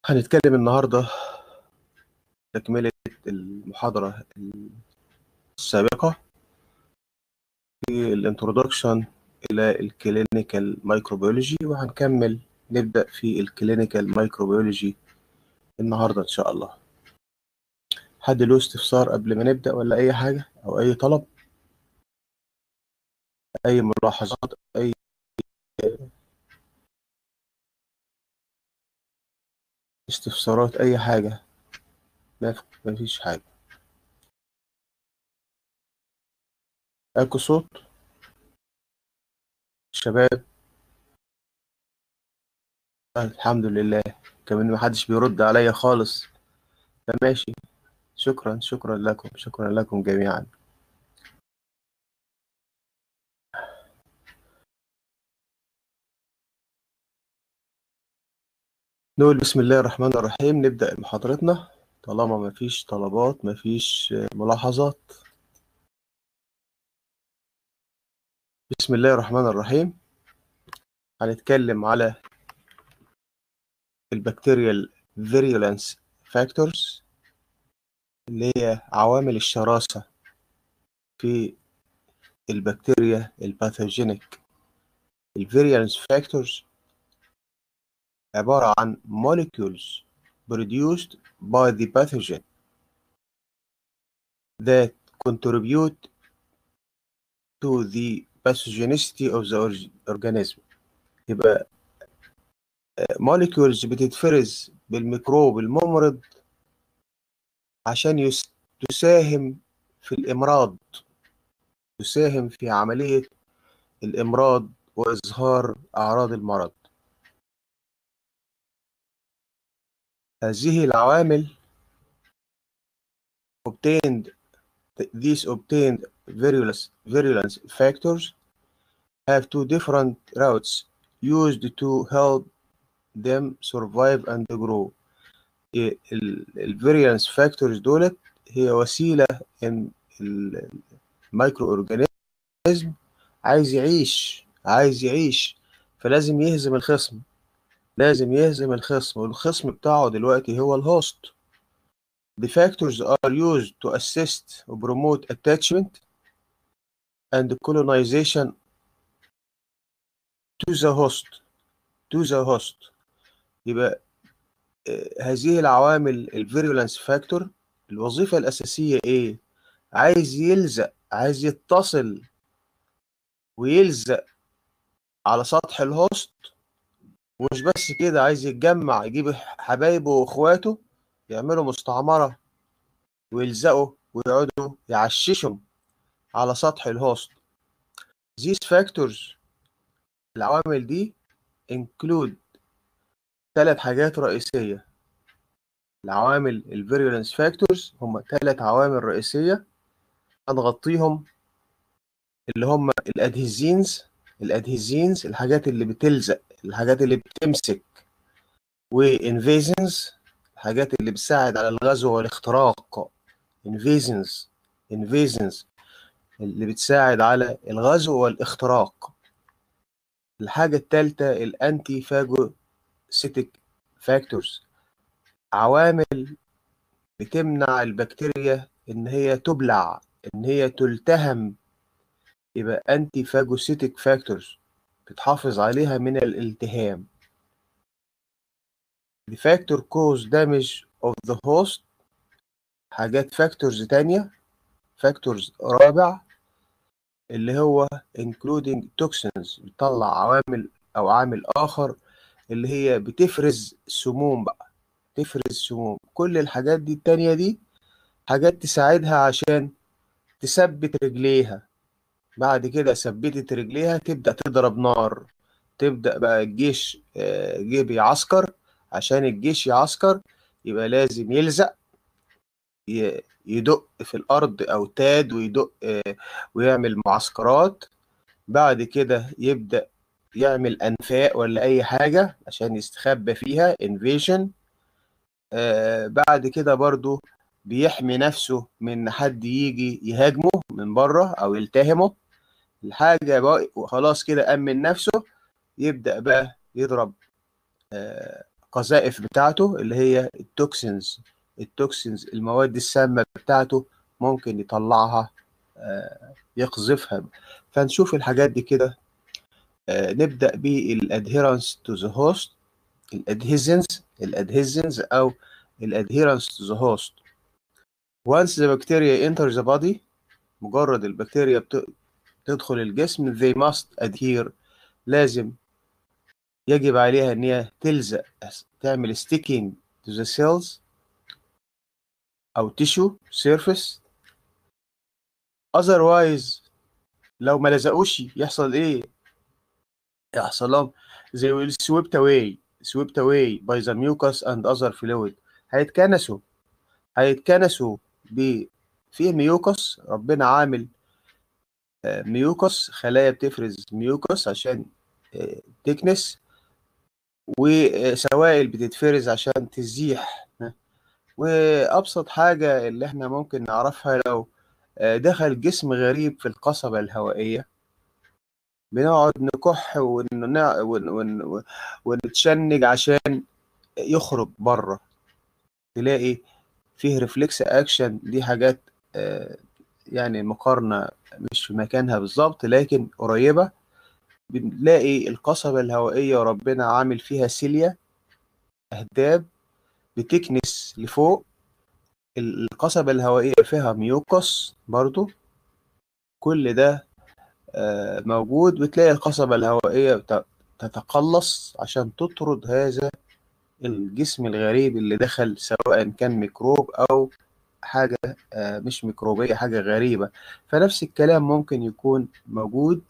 هنتكلم النهاردة تكملة المحاضرة السابقة في الانترودكشن إلى الكلينيكال مايكروبيولوجي وهنكمل نبدأ في الكلينيكال مايكروبيولوجي النهاردة إن شاء الله حد له استفسار قبل ما نبدأ ولا أي حاجة أو أي طلب أي ملاحظات أي استفسارات أي حاجة ما ما فيش حاجة أكو صوت شباب آه، الحمد لله كمان ما حدش بيرد عليا خالص فماشي شكرا شكرا لكم شكرا لكم جميعا نقول بسم الله الرحمن الرحيم نبدأ محاضرتنا طالما ما فيش طلبات ما فيش ملاحظات بسم الله الرحمن الرحيم هنتكلم على البكتيريال virulence factors اللي هي عوامل الشراسة في البكتيريا الباثوجينيك الفيريالنس factors عبارة عن molecules produced by the pathogen that contribute to the pathogenicity of the org- organism يبقى molecules بتتفرز بالميكروب الممرض عشان يس- تساهم في الإمراض تساهم في عملية الإمراض وإظهار أعراض المرض هذه العوامل obtained these obtained virulence, virulence factors have two different routes used to help them survive and grow الفيريانس فاكتورز دولت هي وسيلة ان المايكرو اورجانيزم عايز يعيش عايز يعيش فلازم يهزم الخصم لازم يهزم الخصم والخصم بتاعه دلوقتي هو الهوست The factors are used to assist or promote attachment and colonization to the host to the host يبقى آه، هذه العوامل الفيرولانس فاكتور الوظيفة الأساسية إيه؟ عايز يلزق عايز يتصل ويلزق على سطح الهوست ومش بس كده عايز يتجمع يجيب حبايبه واخواته يعملوا مستعمرة ويلزقوا ويقعدوا يعششهم على سطح الهوست these factors العوامل دي include ثلاث حاجات رئيسية العوامل الفيرولنس فاكتورز هم ثلاث عوامل رئيسية هنغطيهم اللي هم الادهيزينز الادهيزينز الحاجات اللي بتلزق الحاجات اللي بتمسك وانفيزنز الحاجات اللي بتساعد على الغزو والاختراق انفيزنز انفيزنز اللي بتساعد على الغزو والاختراق الحاجة الثالثة الانتي فاجوسيتك فاكتورز عوامل بتمنع البكتيريا ان هي تبلع ان هي تلتهم يبقى انتي فاجوسيتك فاكتورز بتحافظ عليها من الالتهام The factor cause damage of the host حاجات فاكتورز تانية فاكتورز رابع اللي هو including toxins بتطلع عوامل أو عامل آخر اللي هي بتفرز سموم بقى تفرز سموم كل الحاجات دي التانية دي حاجات تساعدها عشان تثبت رجليها بعد كده ثبتت رجليها تبدأ تضرب نار تبدأ بقى الجيش آه، جه بيعسكر عشان الجيش يعسكر يبقى لازم يلزق ي- يدق في الأرض أو تاد ويدق آه، ويعمل معسكرات بعد كده يبدأ يعمل أنفاق ولا أي حاجة عشان يستخبى فيها invasion آه، بعد كده برضو بيحمي نفسه من حد يجي يهاجمه من بره أو يلتهمه الحاجة بقى خلاص كده أمن نفسه يبدأ بقى يضرب آه، القذائف بتاعته اللي هي التوكسينز التوكسينز المواد السامة بتاعته ممكن يطلعها آه، يقذفها فنشوف الحاجات دي كده آه، نبدأ بالادهيرنس تو ذا هوست الادهيزنس الادهيزنس او الادهيرنس تو ذا هوست once the bacteria enter the body مجرد البكتيريا بت- تدخل الجسم they must adhere لازم يجب عليها ان هي تلزق تعمل sticking to the cells او tissue surface otherwise لو ما لزقوش يحصل ايه يحصل لهم they will swept away swept away by the mucus and other fluid هيتكنسوا هيتكنسوا ب في ميوكس ربنا عامل آه، ميوكس خلايا بتفرز ميوكس عشان آه، تكنس وسوائل بتتفرز عشان تزيح وأبسط حاجة اللي احنا ممكن نعرفها لو آه، دخل جسم غريب في القصبة الهوائية بنقعد نكح ون- ون- ون- ونتشنج عشان يخرج بره تلاقي فيه ريفلكس اكشن دي حاجات آه، يعني مقارنة مش في مكانها بالظبط لكن قريبة بنلاقي القصبة الهوائية ربنا عامل فيها سيليا أهداب بتكنس لفوق القصبة الهوائية فيها ميوكس برضو كل ده آه، موجود بتلاقي القصبة الهوائية بت- تتقلص عشان تطرد هذا الجسم الغريب اللي دخل سواء كان ميكروب أو حاجة آه، مش ميكروبية حاجة غريبة فنفس الكلام ممكن يكون موجود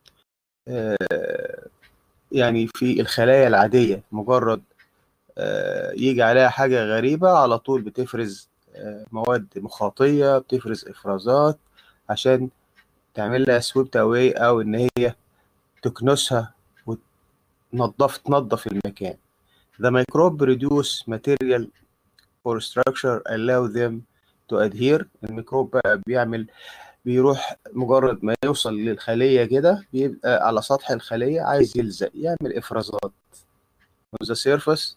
آه، يعني في الخلايا العادية مجرد آه، يجي عليها حاجة غريبة على طول بتفرز آه، مواد مخاطية بتفرز إفرازات عشان تعمل لها سويبت أواي أو إن هي تكنسها وتنظف تنظف المكان. The microbe produce material or structure allow them to adhere الميكروب بقى بيعمل بيروح مجرد ما يوصل للخلية كده بيبقى على سطح الخلية عايز يلزق يعمل إفرازات on the surface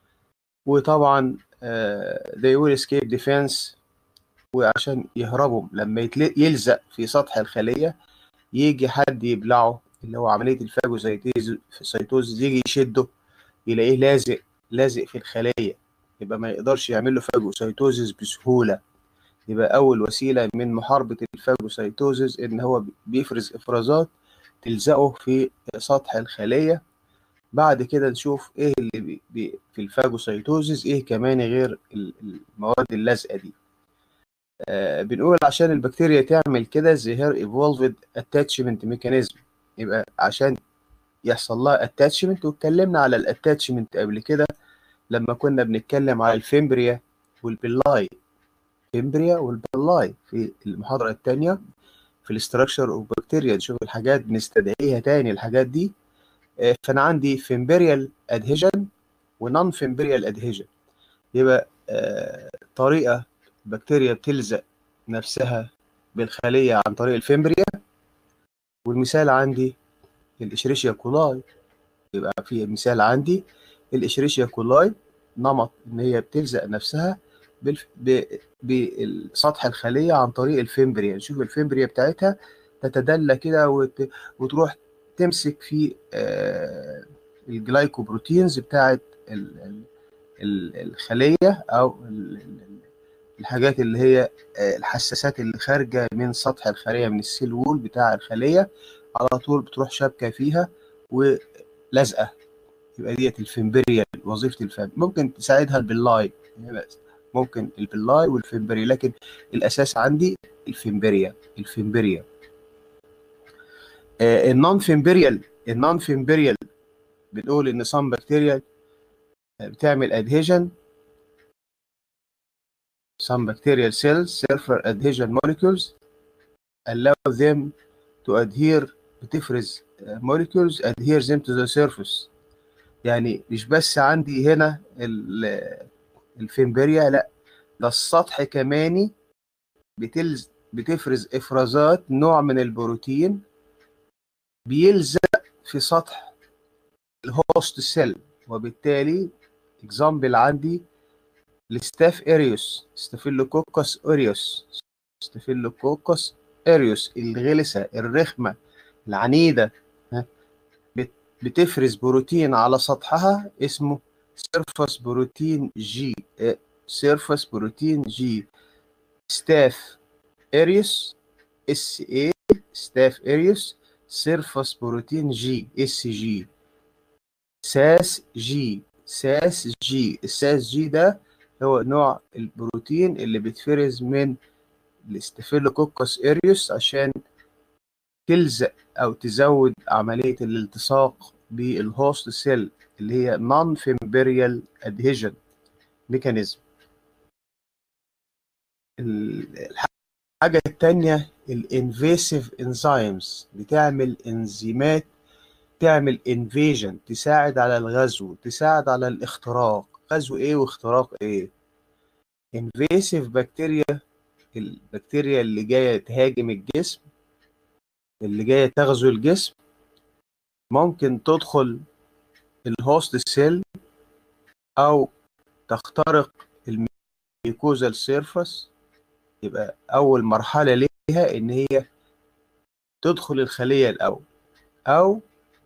وطبعا آه، they will escape defense وعشان يهربوا لما يتل- يلزق في سطح الخلية يجي حد يبلعه اللي هو عملية الفاجوسيتوز يجي يشده يلاقيه لازق لازق في الخلية يبقى ما يقدرش يعمل له فاجوسيتوزز بسهولة يبقى أول وسيلة من محاربة الفاجوسيتوزز إن هو بيفرز إفرازات تلزقه في سطح الخلية بعد كده نشوف إيه اللي بي بي في الفاجوسيتوزز إيه كمان غير ال- المواد اللازقة دي آه بنقول عشان البكتيريا تعمل كده زهر evolved attachment mechanism يبقى عشان يحصل لها attachment واتكلمنا على الاتاتشمنت قبل كده لما كنا بنتكلم على الفيمبريا والبلاي فيمبريا والبلاي في المحاضرة التانية في الاستراكشر اوف بكتيريا نشوف الحاجات بنستدعيها تاني الحاجات دي آه، فانا عندي فيمبريال ادهيجن ونون فيمبريال ادهيجن يبقى آه، طريقة البكتيريا بتلزق نفسها بالخلية عن طريق الفيمبريا والمثال عندي الاشريشيا كولاي يبقى في مثال عندي الاشريشيا كولاي نمط ان هي بتلزق نفسها بالف... ب... بسطح الخلية عن طريق الفيمبريا نشوف الفيمبريا بتاعتها تتدلى كده وت... وتروح تمسك في آه، الجلايكوبروتينز بتاعت ال... ال... ال- الخلية أو ال- ال- الحاجات اللي هي آه، الحساسات اللي خارجة من سطح الخلية من السيل وول بتاع الخلية على طول بتروح شابكة فيها ولازقة يبقى ديت الفيمبريا وظيفة الفم ممكن تساعدها البلاي ممكن البلاي والفيمبريا لكن الأساس عندي الفيمبريا الفيمبريا آه، النون فيمبريال النون فيمبريال بنقول ان some بكتيريا بتعمل adhesion some bacterial cells sulfur adhesion molecules allow them to adhere بتفرز uh, molecules adhere them to the surface يعني مش بس عندي هنا ال- الفيمبريا لا ده السطح كماني بتلز بتفرز افرازات نوع من البروتين بيلزق في سطح الهوست سيل وبالتالي اكزامبل عندي الستاف اريوس ستافيلوكوكس اوريوس ستافيلوكوكس اريوس الغلسه الرخمه العنيده ها، بت- بتفرز بروتين على سطحها اسمه سيرفس بروتين جي سيرفس بروتين جي ستاف اريوس اس اي ستاف اريوس سيرفس بروتين جي اس جي ساس جي ساس جي الساس جي ده هو نوع البروتين اللي بيتفرز من الاستافيلوكوكس اريوس عشان تلزق او تزود عمليه الالتصاق بالهوست سيل اللي هي نون فيمبريال ادهيجن ميكانيزم الحاجه الثانيه الانفيسيف انزيمز بتعمل انزيمات تعمل انفيجن تساعد على الغزو تساعد على الاختراق غزو ايه واختراق ايه انفيسيف بكتيريا البكتيريا اللي جايه تهاجم الجسم اللي جايه تغزو الجسم ممكن تدخل الهوست سيل او تخترق الميكوزال سيرفس يبقى اول مرحله ليها ان هي تدخل الخليه الاول او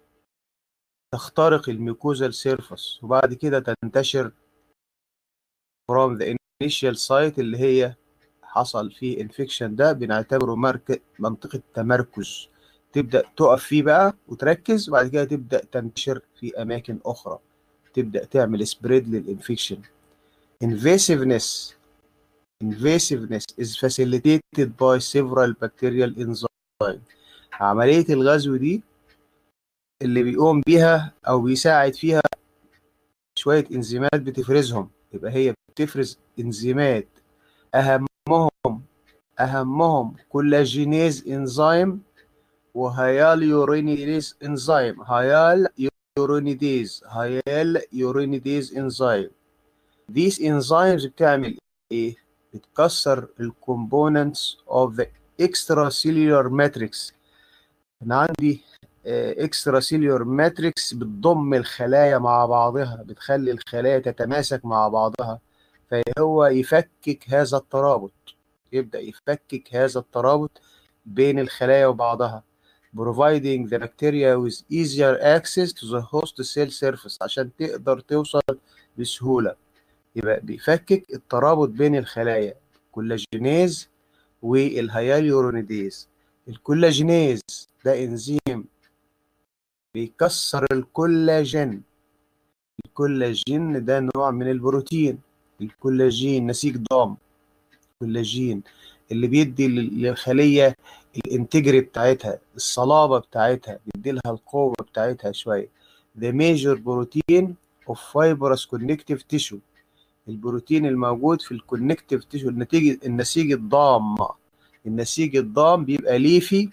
تخترق الميكوزال سيرفس وبعد كده تنتشر from the initial site اللي هي حصل فيه انفكشن ده بنعتبره مرك... منطقة تمركز تبدأ تقف فيه بقى وتركز وبعد كده تبدأ تنتشر في أماكن أخرى تبدأ تعمل سبريد للإنفكشن invasiveness invasiveness is facilitated by several bacterial enzymes عملية الغزو دي اللي بيقوم بيها أو بيساعد فيها شوية إنزيمات بتفرزهم يبقى هي بتفرز إنزيمات أهمهم أهمهم كولاجينيز إنزيم وهيال يورينيديز إنزيم هيال يورينيديز هيال يورينيديز إنزيم these enzymes بتعمل إيه؟ بتكسر ال components of the extracellular matrix أنا عندي اكسترا سيليور ماتريكس بتضم الخلايا مع بعضها بتخلي الخلايا تتماسك مع بعضها فهو يفكك هذا الترابط يبدأ يفكك هذا الترابط بين الخلايا وبعضها providing the bacteria with easier access to the host cell surface عشان تقدر توصل بسهولة يبقى بيفكك الترابط بين الخلايا كولاجينيز والهياليورونيديز الكولاجينيز ده انزيم بيكسر الكولاجين الكولاجين ده نوع من البروتين الكولاجين نسيج ضام كولاجين اللي بيدي للخلية الانتجري بتاعتها الصلابة بتاعتها بيدي لها القوة بتاعتها شوية the major protein of fibrous connective tissue البروتين الموجود في الكونكتيف تيشو النتيجة النسيج الضام النسيج الضام بيبقى ليفي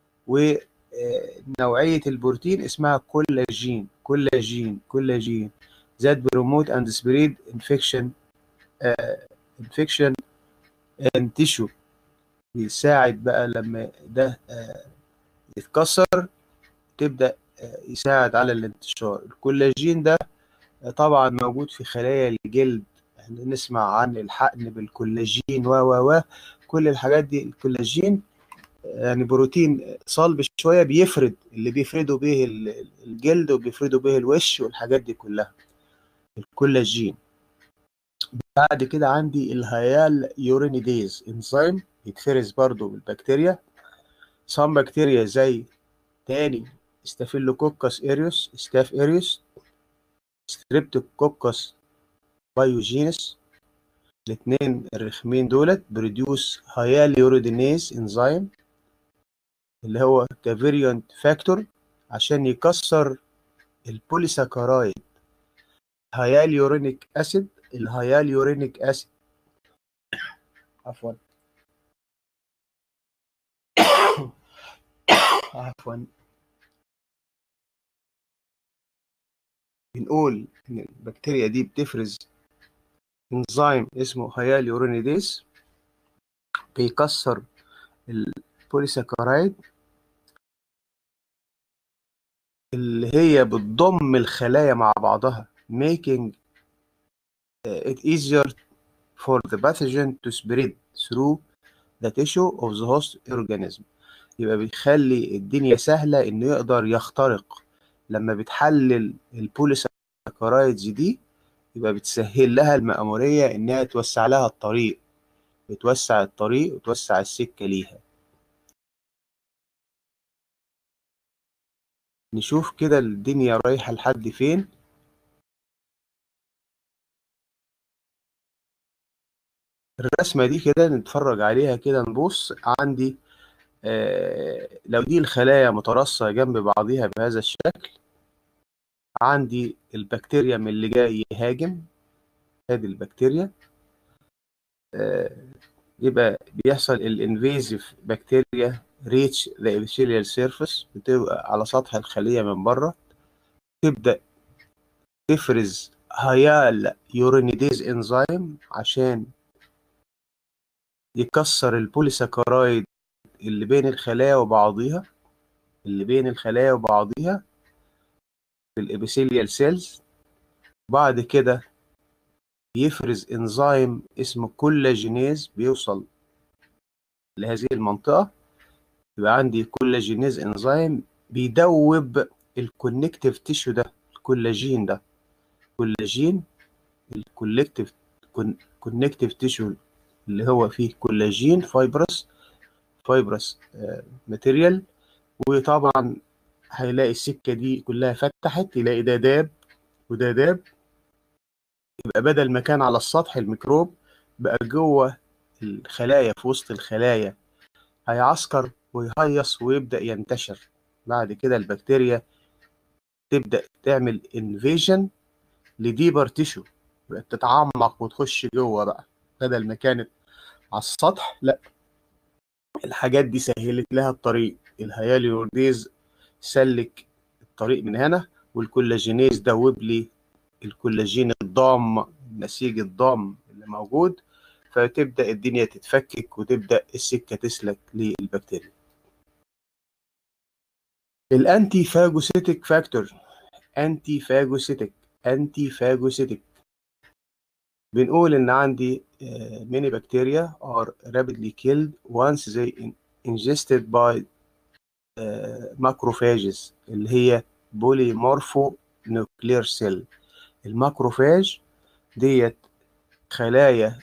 ونوعية البروتين اسمها كولاجين كولاجين كولاجين that promote and spread infection uh, infection and tissue بيساعد بقى لما ده uh, يتكسر تبدأ uh, يساعد على الانتشار الكولاجين ده طبعا موجود في خلايا الجلد احنا نسمع عن الحقن بالكولاجين و و و كل الحاجات دي الكولاجين يعني بروتين صلب شويه بيفرد اللي بيفردوا به الجلد وبيفردوا به الوش والحاجات دي كلها الكولاجين بعد كده عندي الهيال يورينيديز انزيم يتفرز برضو بالبكتيريا سام بكتيريا زي تاني ستافيلوكوكس اريوس ستاف اريوس ستريبتوكوكس بايوجينس الاثنين الرخمين دولت بروديوس هيال يوريدينيز انزيم اللي هو كفيريانت فاكتور عشان يكسر البوليساكرايد هيال يورينيك اسيد الهيال يورينيك اسيد عفوا عفوا بنقول ان البكتيريا دي بتفرز انزيم اسمه هيال يورينيديز بيكسر البوليساكرايد اللي هي بتضم الخلايا مع بعضها making uh, it easier for the pathogen to spread through the tissue of the host organism يبقى بيخلي الدنيا سهلة إنه يقدر يخترق لما بتحلل البوليساكرايدز دي يبقى بتسهل لها المأمورية إنها توسع لها الطريق بتوسع الطريق وتوسع السكة ليها نشوف كده الدنيا رايحة لحد فين الرسمة دي كده نتفرج عليها كده نبص عندي آه لو دي الخلايا مترصة جنب بعضيها بهذا الشكل عندي البكتيريا من اللي جاي يهاجم ادي البكتيريا آه يبقى بيحصل الانفيزيف بكتيريا ريتش ذا epithelial سيرفيس بتبقى على سطح الخلية من بره تبدأ تفرز هيال يورينيديز انزيم عشان يكسر البوليساكرايد اللي بين الخلايا وبعضيها اللي بين الخلايا وبعضيها في الابيثيليال سيلز بعد كده يفرز انزيم اسمه كولاجينيز بيوصل لهذه المنطقة يبقى عندي كولاجينيز انزيم بيدوب الكونكتيف تيشو ده الكولاجين ده كولاجين الكولكتيف كونكتيف تيشو اللي هو فيه كولاجين فايبرس فايبرس ماتيريال وطبعا هيلاقي السكه دي كلها فتحت يلاقي ده داب وده داب يبقى بدل ما كان على السطح الميكروب بقى جوه الخلايا في وسط الخلايا هيعسكر ويهيص ويبدأ ينتشر بعد كده البكتيريا تبدأ تعمل انفيجن لديبر تيشو بقت تتعمق وتخش جوه بقى بدل ما كانت على السطح لا الحاجات دي سهلت لها الطريق الهياليورديز سلك الطريق من هنا والكولاجينيز دوب لي الكولاجين الضام النسيج الضام اللي موجود فتبدا الدنيا تتفكك وتبدا السكه تسلك للبكتيريا الانتي فاجوسيتك فاكتور انتي فاجوسيتك انتي فاجوسيتك بنقول ان عندي many bacteria are rapidly killed once they ingested by uh, macrophages اللي هي polymorphonuclear cell الماكروفاج ديت خلايا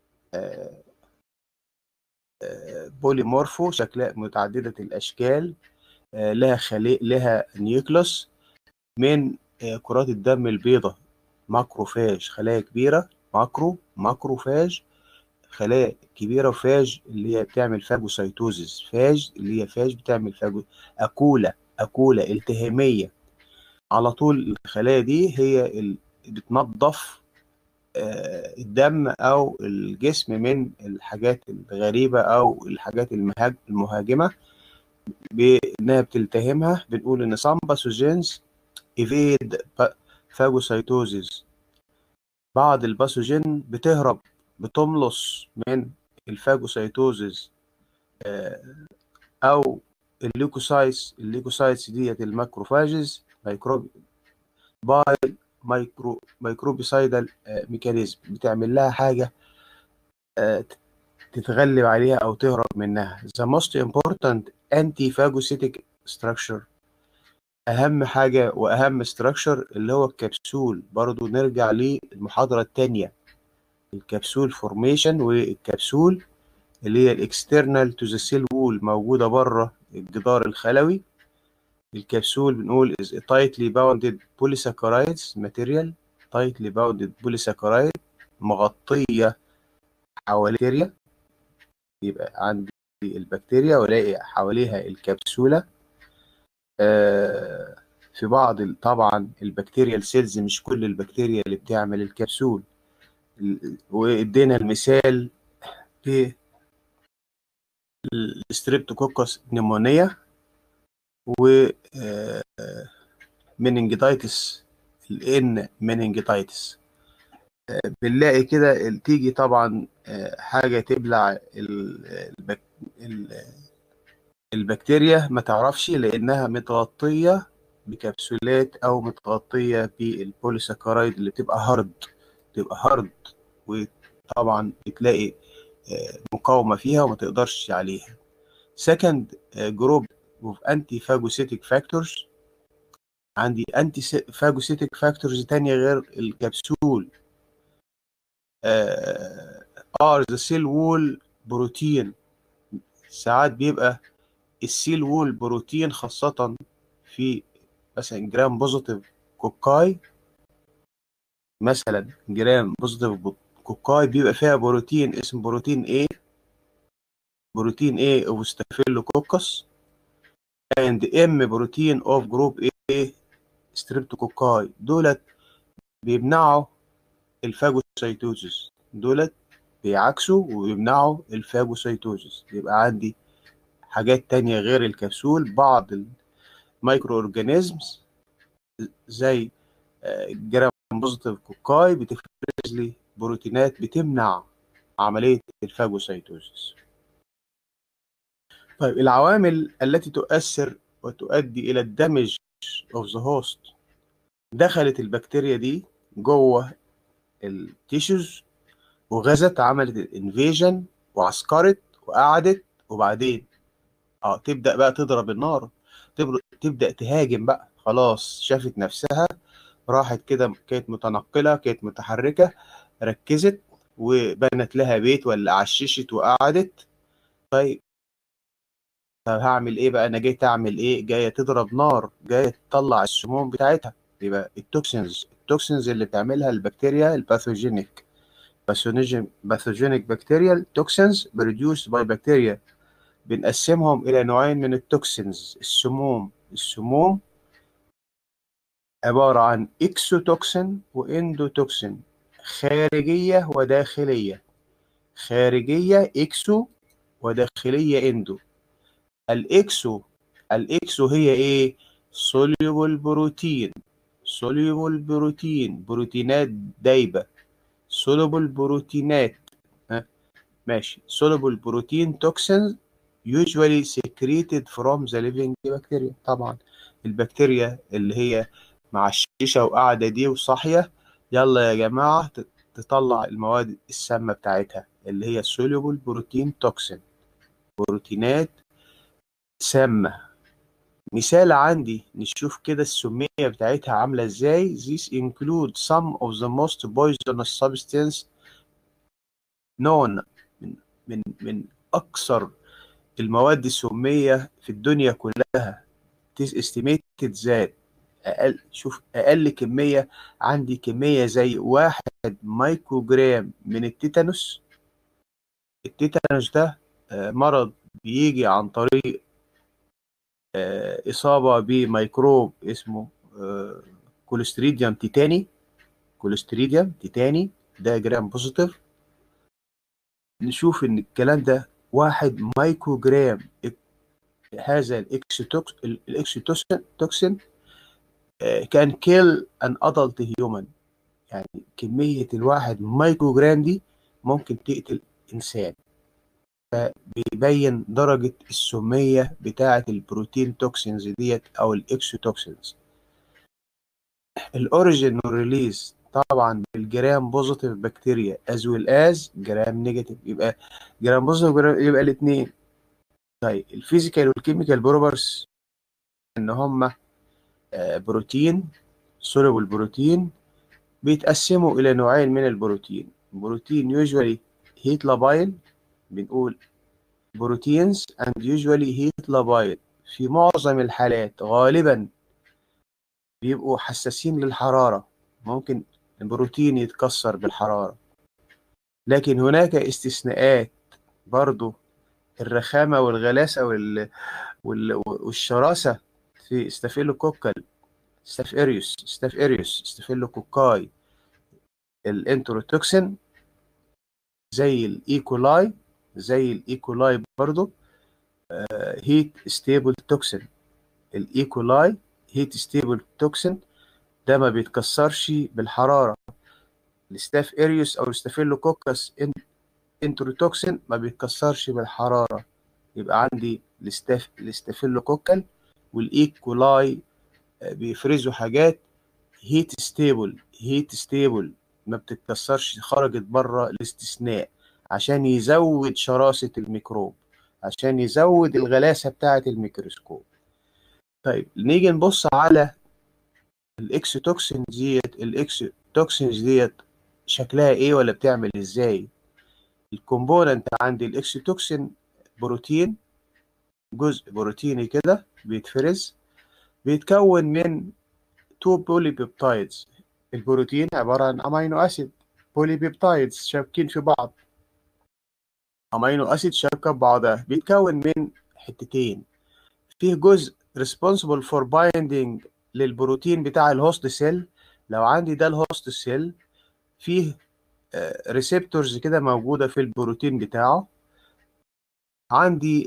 بوليمورفو شكلها متعددة الأشكال لها خلي لها نيوكلوس من كرات الدم البيضاء ماكروفاج خلايا كبيرة ماكرو ماكروفاج خلايا كبيرة وفاج اللي هي بتعمل فاجوسيتوزيس فاج اللي هي فاج بتعمل فاجو أكولة أكولة التهامية على طول الخلايا دي هي اللي بتنظف الدم أو الجسم من الحاجات الغريبة أو الحاجات المهاجمة بإنها بتلتهمها بنقول إن some pathogens evade phagocytosis بعض الباثوجين بتهرب بتملص من الفاجوسيتوزيس او الليكوسايتس الليكوسايتس ديت الماكروفاجز ميكروب باي مايكرو ميكروبيسايدال ميكانيزم بتعمل لها حاجه تتغلب عليها او تهرب منها the most important anti-phagocytic structure اهم حاجه واهم استراكشر اللي هو الكبسول برضو نرجع للمحاضره الثانيه الكبسول فورميشن والكبسول اللي هي الاكسترنال تو ذا سيل وول موجوده بره الجدار الخلوي الكبسول بنقول is a tightly bounded polysaccharides material tightly bounded polysaccharide مغطيه حواليها يبقى عندي البكتيريا والاقي حواليها الكبسوله آه في بعض طبعا البكتيريا السيلز مش كل البكتيريا اللي بتعمل الكبسول وادينا المثال ب الستريبتوكوكس نيمونيا و مننجيتايتس الان مننجيتايتس بنلاقي كده تيجي طبعا حاجه تبلع البك... البكتيريا ما تعرفش لانها متغطيه بكبسولات او متغطيه بالبوليساكرايد اللي بتبقى هارد تبقى هارد وطبعا بتلاقي مقاومة فيها وما تقدرش عليها second جروب of anti-phagocytic factors عندي anti-phagocytic factors تانية غير الكبسول are the cell wall بروتين ساعات بيبقى السيل وول بروتين خاصة في مثلا جرام بوزيتيف كوكاي مثلا جرام بوزيتيف كوكاي بيبقى فيها بروتين اسمه بروتين A بروتين A of staphylococcus and M بروتين of group A streptococci دولت بيمنعوا الفاجوسيتوزيس دولت بيعكسوا ويمنعوا الفاجوسيتوزيس يبقى عندي حاجات تانية غير الكبسول بعض المايكرو اورجانيزمز زي جرام بوزيتيف كوكاي بتفرز لي بروتينات بتمنع عملية الفاجوسيتوزيس طيب العوامل التي تؤثر وتؤدي إلى الدمج of the host دخلت البكتيريا دي جوه التيشوز وغزت عملت الانفيجن وعسكرت وقعدت وبعدين اه تبدا بقى تضرب النار تبدا تهاجم بقى خلاص شافت نفسها راحت كده كانت متنقله كانت متحركه ركزت وبنت لها بيت ولا عششت وقعدت طيب طب هعمل ايه بقى انا جاي اعمل ايه جايه تضرب نار جايه تطلع السموم بتاعتها يبقى التوكسينز التوكسينز اللي بتعملها البكتيريا الباثوجينيك باثوجينيك بكتيريال توكسينز بروديوسد باي بكتيريا بنقسمهم الى نوعين من التوكسينز السموم السموم عبارة عن اكسوتوكسين واندوتوكسين خارجية وداخلية خارجية اكسو وداخلية اندو الاكسو الاكسو هي ايه soluble بروتين soluble بروتين بروتينات دايبة soluble بروتينات ها ماشي soluble بروتين toxins usually secreted from the living bacteria طبعا البكتيريا اللي هي مع الشيشة وقاعدة دي وصاحية يلا يا جماعة تطلع المواد السامة بتاعتها اللي هي soluble بروتين توكسين بروتينات سامة مثال عندي نشوف كده السمية بتاعتها عاملة ازاي This includes some of the most poisonous substance known من من من أكثر المواد السمية في الدنيا كلها estimated that أقل شوف أقل كمية عندي كمية زي واحد مايكرو جرام من التيتانوس التيتانوس ده مرض بيجي عن طريق إصابة بميكروب اسمه كوليستريديوم تيتاني كوليستريديوم تيتاني ده جرام بوزيتيف نشوف إن الكلام ده واحد مايكرو جرام هذا الإكسيتوكسين كان كيل ان ادلت هيومن يعني كمية الواحد مايكرو جرام دي ممكن تقتل إنسان فبيبين درجة السمية بتاعة البروتين توكسينز ديت أو الإكسوتوكسينز الأوريجين والريليز طبعا بالجرام بوزيتيف بكتيريا از ويل از جرام نيجاتيف يبقى جرام بوزيتيف يبقى الاثنين طيب الفيزيكال والكيميكال بروبرز ان هما بروتين سولوبل بروتين بيتقسموا الى نوعين من البروتين بروتين يوجوالي هيت لابايل بنقول بروتينز and usually heat labile في معظم الحالات غالبا بيبقوا حساسين للحرارة ممكن البروتين يتكسر بالحرارة لكن هناك استثناءات برضو الرخامة والغلاسة وال... وال... والشراسة في ستافيلوكوكال ستاف اريوس ستاف اريوس ستافيلوكوكاي الانتروتوكسين زي الايكولاي زي الايكولاي برضو هيت ستيبل توكسين الايكولاي هيت ستيبل توكسين ده ما بيتكسرش بالحرارة الستاف اريوس او الستافيلوكوكس انتروتوكسين ما بيتكسرش بالحرارة يبقى عندي الستاف الستافيلوكوكال والايكولاي بيفرزوا حاجات هيت ستيبل هيت ستيبل ما بتتكسرش خرجت بره الاستثناء عشان يزود شراسة الميكروب عشان يزود الغلاسة بتاعة الميكروسكوب طيب نيجي نبص على الاكسوتوكسين ديت الاكسوتوكسينز ديت شكلها ايه ولا بتعمل ازاي الكومبوننت عندي الاكسوتوكسين بروتين جزء بروتيني كده بيتفرز بيتكون من تو بوليبيبتايدز البروتين عبارة عن امينو اسيد بوليبيبتايدز شابكين في بعض امينو اسيد شابكة ببعضها بيتكون من حتتين فيه جزء responsible for binding للبروتين بتاع الهوست سيل لو عندي ده الهوست سيل فيه ريسبتورز كده موجودة في البروتين بتاعه عندي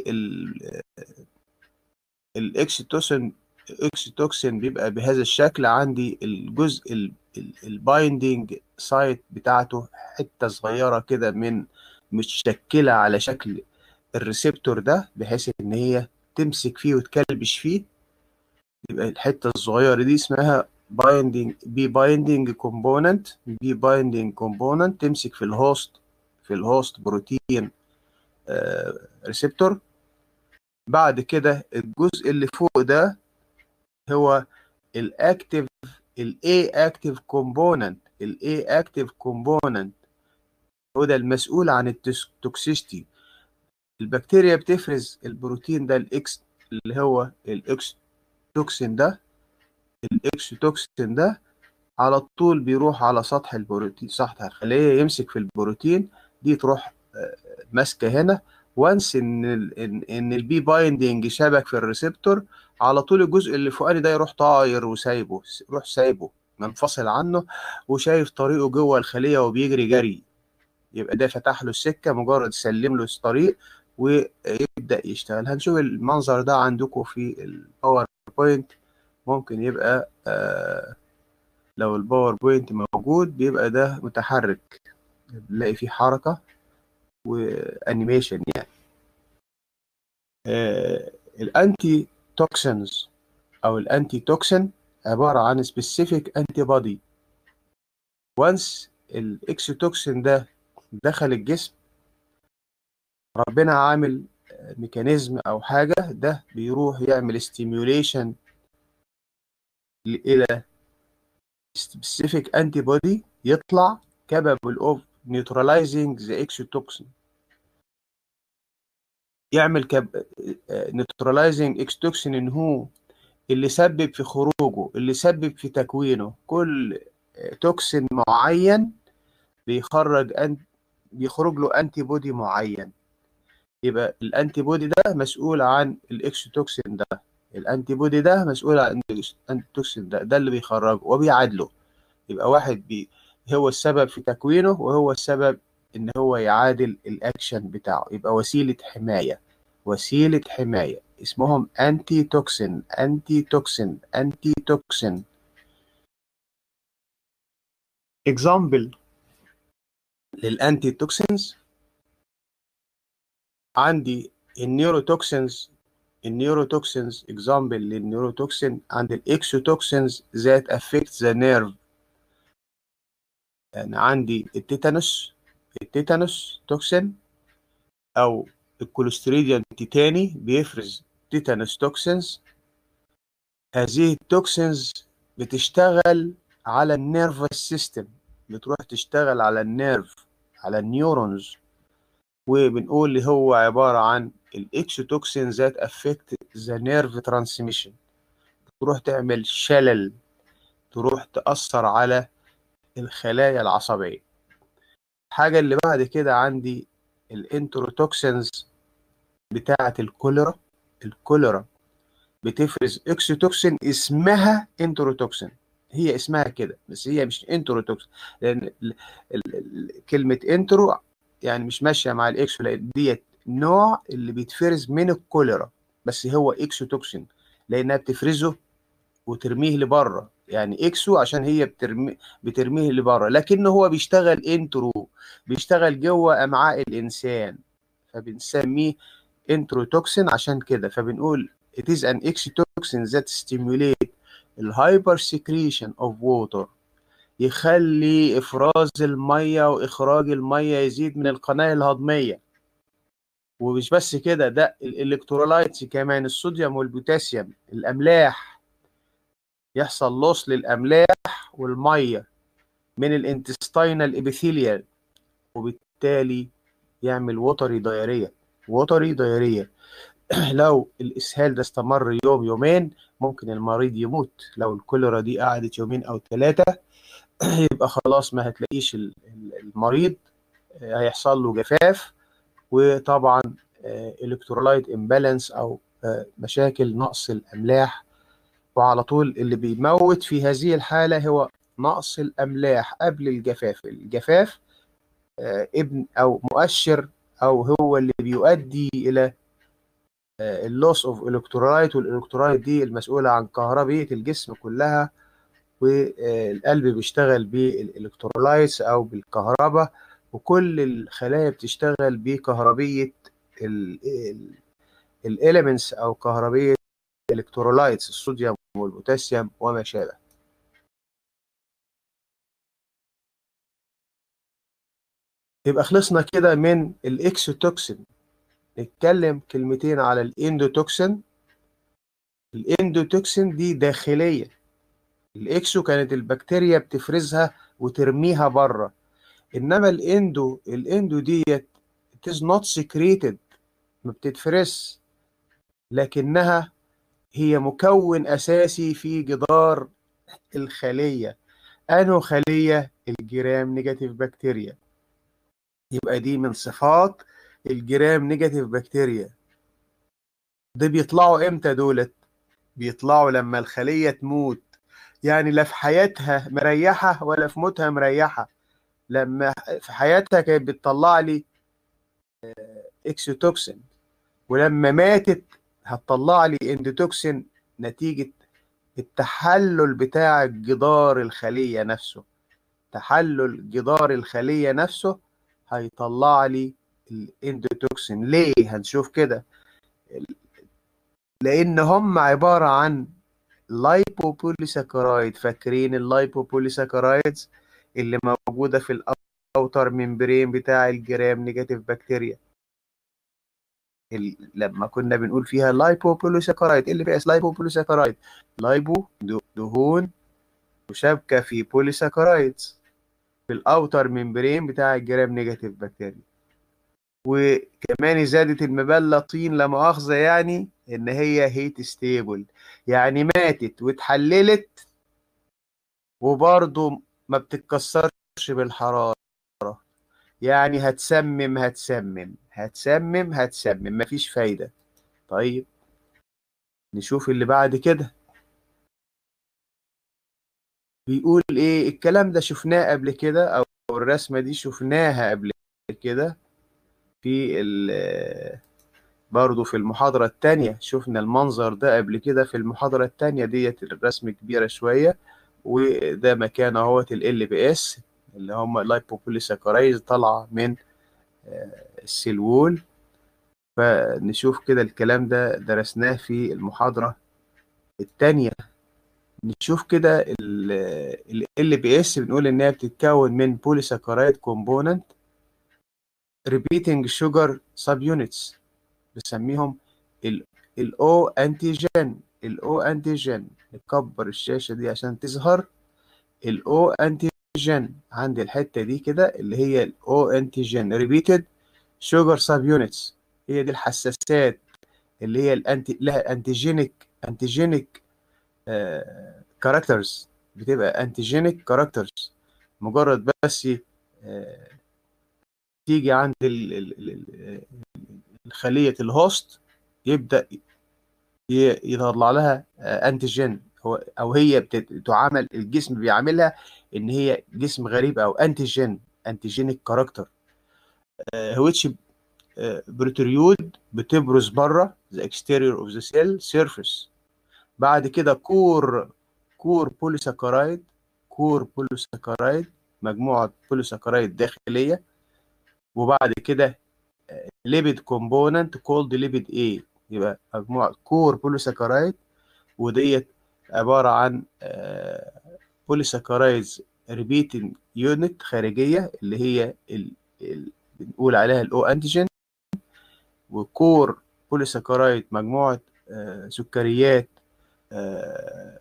الاكسيتوسين الاكسيتوكسين بيبقى بهذا الشكل عندي الجزء البايندينج سايت بتاعته حتة صغيرة كده من متشكلة على شكل الريسبتور ده بحيث ان هي تمسك فيه وتكلبش فيه يبقى الحتة الصغيرة دي اسمها بايندينج بي بايندينج كومبوننت بي بايندينج كومبوننت تمسك في الهوست في الهوست بروتين ريسبتور بعد كده الجزء اللي فوق ده هو الاكتيف الاي اكتيف كومبوننت الاي اكتيف كومبوننت هو ده المسؤول عن التوكسيستي البكتيريا بتفرز البروتين ده الاكس اللي هو الاكس توكسين ده الاكس توكسين ده على طول بيروح على سطح البروتين سطح الخلية يمسك في البروتين دي تروح ماسكة هنا وانس ان ال ان, إن البي بايندنج شبك في الريسبتور على طول الجزء اللي فوقاني ده يروح طاير وسايبه يروح سايبه منفصل عنه وشايف طريقه جوه الخلية وبيجري جري يبقى ده فتح له السكة مجرد سلم له الطريق ويبدأ يشتغل هنشوف المنظر ده عندكم في الباوربوينت ممكن يبقى آه لو الباوربوينت موجود بيبقى ده متحرك بنلاقي فيه حركة وانيميشن يعني آه الانتي توكسينز او الانتي توكسين عبارة عن سبيسيفيك انتي بودي وانس الاكسيتوكسين ده دخل الجسم ربنا عامل ميكانيزم او حاجة ده بيروح يعمل ستيميوليشن الى specific antibody يطلع capable of neutralizing the exotoxin يعمل كب... neutralizing exotoxin ان هو اللي سبب في خروجه اللي سبب في تكوينه كل توكسين معين بيخرج أن... بيخرج له انتي بودي معين يبقى الانتي بودي ده مسؤول عن الاكسوتوكسين ده الانتي بودي ده مسؤول عن الانتوكسين ده ده اللي بيخرجه وبيعادله يبقى واحد بي هو السبب في تكوينه وهو السبب ان هو يعادل الاكشن بتاعه يبقى وسيلة حماية وسيلة حماية اسمهم انتي توكسين انتي توكسين انتي توكسين example للانتي توكسينز عندي النيوروتوكسينز النيوروتوكسينز example للنيوروتوكسين عند الاكسوتوكسينز that affect the nerve يعني عندي التيتانوس التيتانوس توكسين او الكوليستريديوم تيتاني بيفرز تيتانوس توكسينز هذه التوكسينز بتشتغل على النيرفس سيستم بتروح تشتغل على النيرف على النيورونز وبنقول اللي هو عبارة عن الاكسوتوكسين ذات افكت ذا نيرف ترانسميشن تروح تعمل شلل تروح تأثر على الخلايا العصبية الحاجة اللي بعد كده عندي الانتروتوكسينز بتاعة الكوليرا الكوليرا بتفرز اكسوتوكسين اسمها انتروتوكسين هي اسمها كده بس هي مش انتروتوكسين لان ال ال ال كلمة انترو يعني مش ماشية مع الاكسو لان ديت نوع اللي بيتفرز من الكوليرا بس هو اكسوتوكسين لانها بتفرزه وترميه لبره يعني اكسو عشان هي بترمي بترميه لبره لكن هو بيشتغل انترو بيشتغل جوه امعاء الانسان فبنسميه انتروتوكسين عشان كده فبنقول it is an exotoxin that stimulate الهايبر secretion of water يخلي افراز الميه واخراج الميه يزيد من القناه الهضميه ومش بس كده ده الالكترولايتس كمان الصوديوم والبوتاسيوم الاملاح يحصل لوس للاملاح والميه من الانتستينال ابيثيليال وبالتالي يعمل وتري دايريه وتري دايريه لو الاسهال ده استمر يوم يومين ممكن المريض يموت لو الكوليرا دي قعدت يومين او ثلاثه يبقى خلاص ما هتلاقيش المريض هيحصل له جفاف وطبعا الكترولايت امبالانس او مشاكل نقص الاملاح وعلى طول اللي بيموت في هذه الحاله هو نقص الاملاح قبل الجفاف الجفاف ابن او مؤشر او هو اللي بيؤدي الى اللوس اوف الكترولايت والالكترولايت دي المسؤوله عن كهربيه الجسم كلها والقلب بيشتغل بالالكترولايتس او بالكهرباء وكل الخلايا بتشتغل بكهربيه الاليمنتس او كهربيه الالكترولايتس الصوديوم والبوتاسيوم وما شابه يبقى خلصنا كده من الاكسوتوكسين نتكلم كلمتين على الاندوتوكسين الاندوتوكسين دي داخليه الاكسو كانت البكتيريا بتفرزها وترميها بره انما الاندو الاندو ديت it is not secreted ما بتتفرز لكنها هي مكون اساسي في جدار الخليه انو خليه الجرام نيجاتيف بكتيريا يبقى دي من صفات الجرام نيجاتيف بكتيريا ده بيطلعوا امتى دولت بيطلعوا لما الخليه تموت يعني لا في حياتها مريحه ولا في موتها مريحه لما في حياتها كانت بتطلع لي اكسوتوكسين ولما ماتت هتطلع لي اندوتوكسين نتيجة التحلل بتاع جدار الخلية نفسه تحلل جدار الخلية نفسه هيطلع لي الاندوتوكسين ليه هنشوف كده لان هم عبارة عن لايبوبوليساكرايد فاكرين اللايبوبوليساكرايدز اللي موجودة في الأوتر ممبرين بتاع الجرام نيجاتيف بكتيريا لما كنا بنقول فيها لايبوبوليساكرايد اللي بقى لايبوبوليساكرايد لايبو دهون مشابكة في بوليساكرايدز في الأوتر ممبرين بتاع الجرام نيجاتيف بكتيريا وكمان زادت المبلة طين لا مؤاخذة يعني إن هي هيت ستيبل يعني ماتت واتحللت وبرضه ما بتتكسرش بالحرارة يعني هتسمم هتسمم هتسمم هتسمم مفيش فايدة طيب نشوف اللي بعد كده بيقول ايه الكلام ده شفناه قبل كده او الرسمة دي شفناها قبل كده في برضه في المحاضرة التانية شفنا المنظر ده قبل كده في المحاضرة التانية ديت الرسم كبيرة شوية وده مكان اهوت ال بي اس اللي هم اللايبوبوليساكرايز طالعه من السيل وول فنشوف كده الكلام ده درسناه في المحاضرة التانية نشوف كده ال بي اس بنقول انها بتتكون من بوليساكرايد كومبوننت repeating sugar subunits بنسميهم الاو انتيجين الاو انتيجين نكبر الشاشة دي عشان تظهر الاو انتيجين عند الحتة دي كده اللي هي الاو انتيجين repeated sugar subunits هي دي الحساسات اللي هي الانتي لها انتيجينيك انتيجينيك كاركترز بتبقى انتيجينيك كاركترز مجرد بس آه تيجي عند ال ال ال الخلية الهوست يبدأ يطلع لها انتيجين او هي بتعامل الجسم بيعاملها ان هي جسم غريب او انتيجين انتيجينيك كاركتر which بروتريود بتبرز بره the exterior of the cell surface بعد كده كور كور بوليساكرايد كور بوليساكرايد مجموعة بوليساكرايد داخلية وبعد كده ليبيد كومبوننت كولد ليبيد A يبقى مجموعة كور بوليساكرايد وديت عبارة عن بوليساكرايدز ريبيتنج يونت خارجيه اللي هي ال... ال... بنقول عليها الاو انتيجين وكور بوليساكرايد مجموعه آه سكريات آه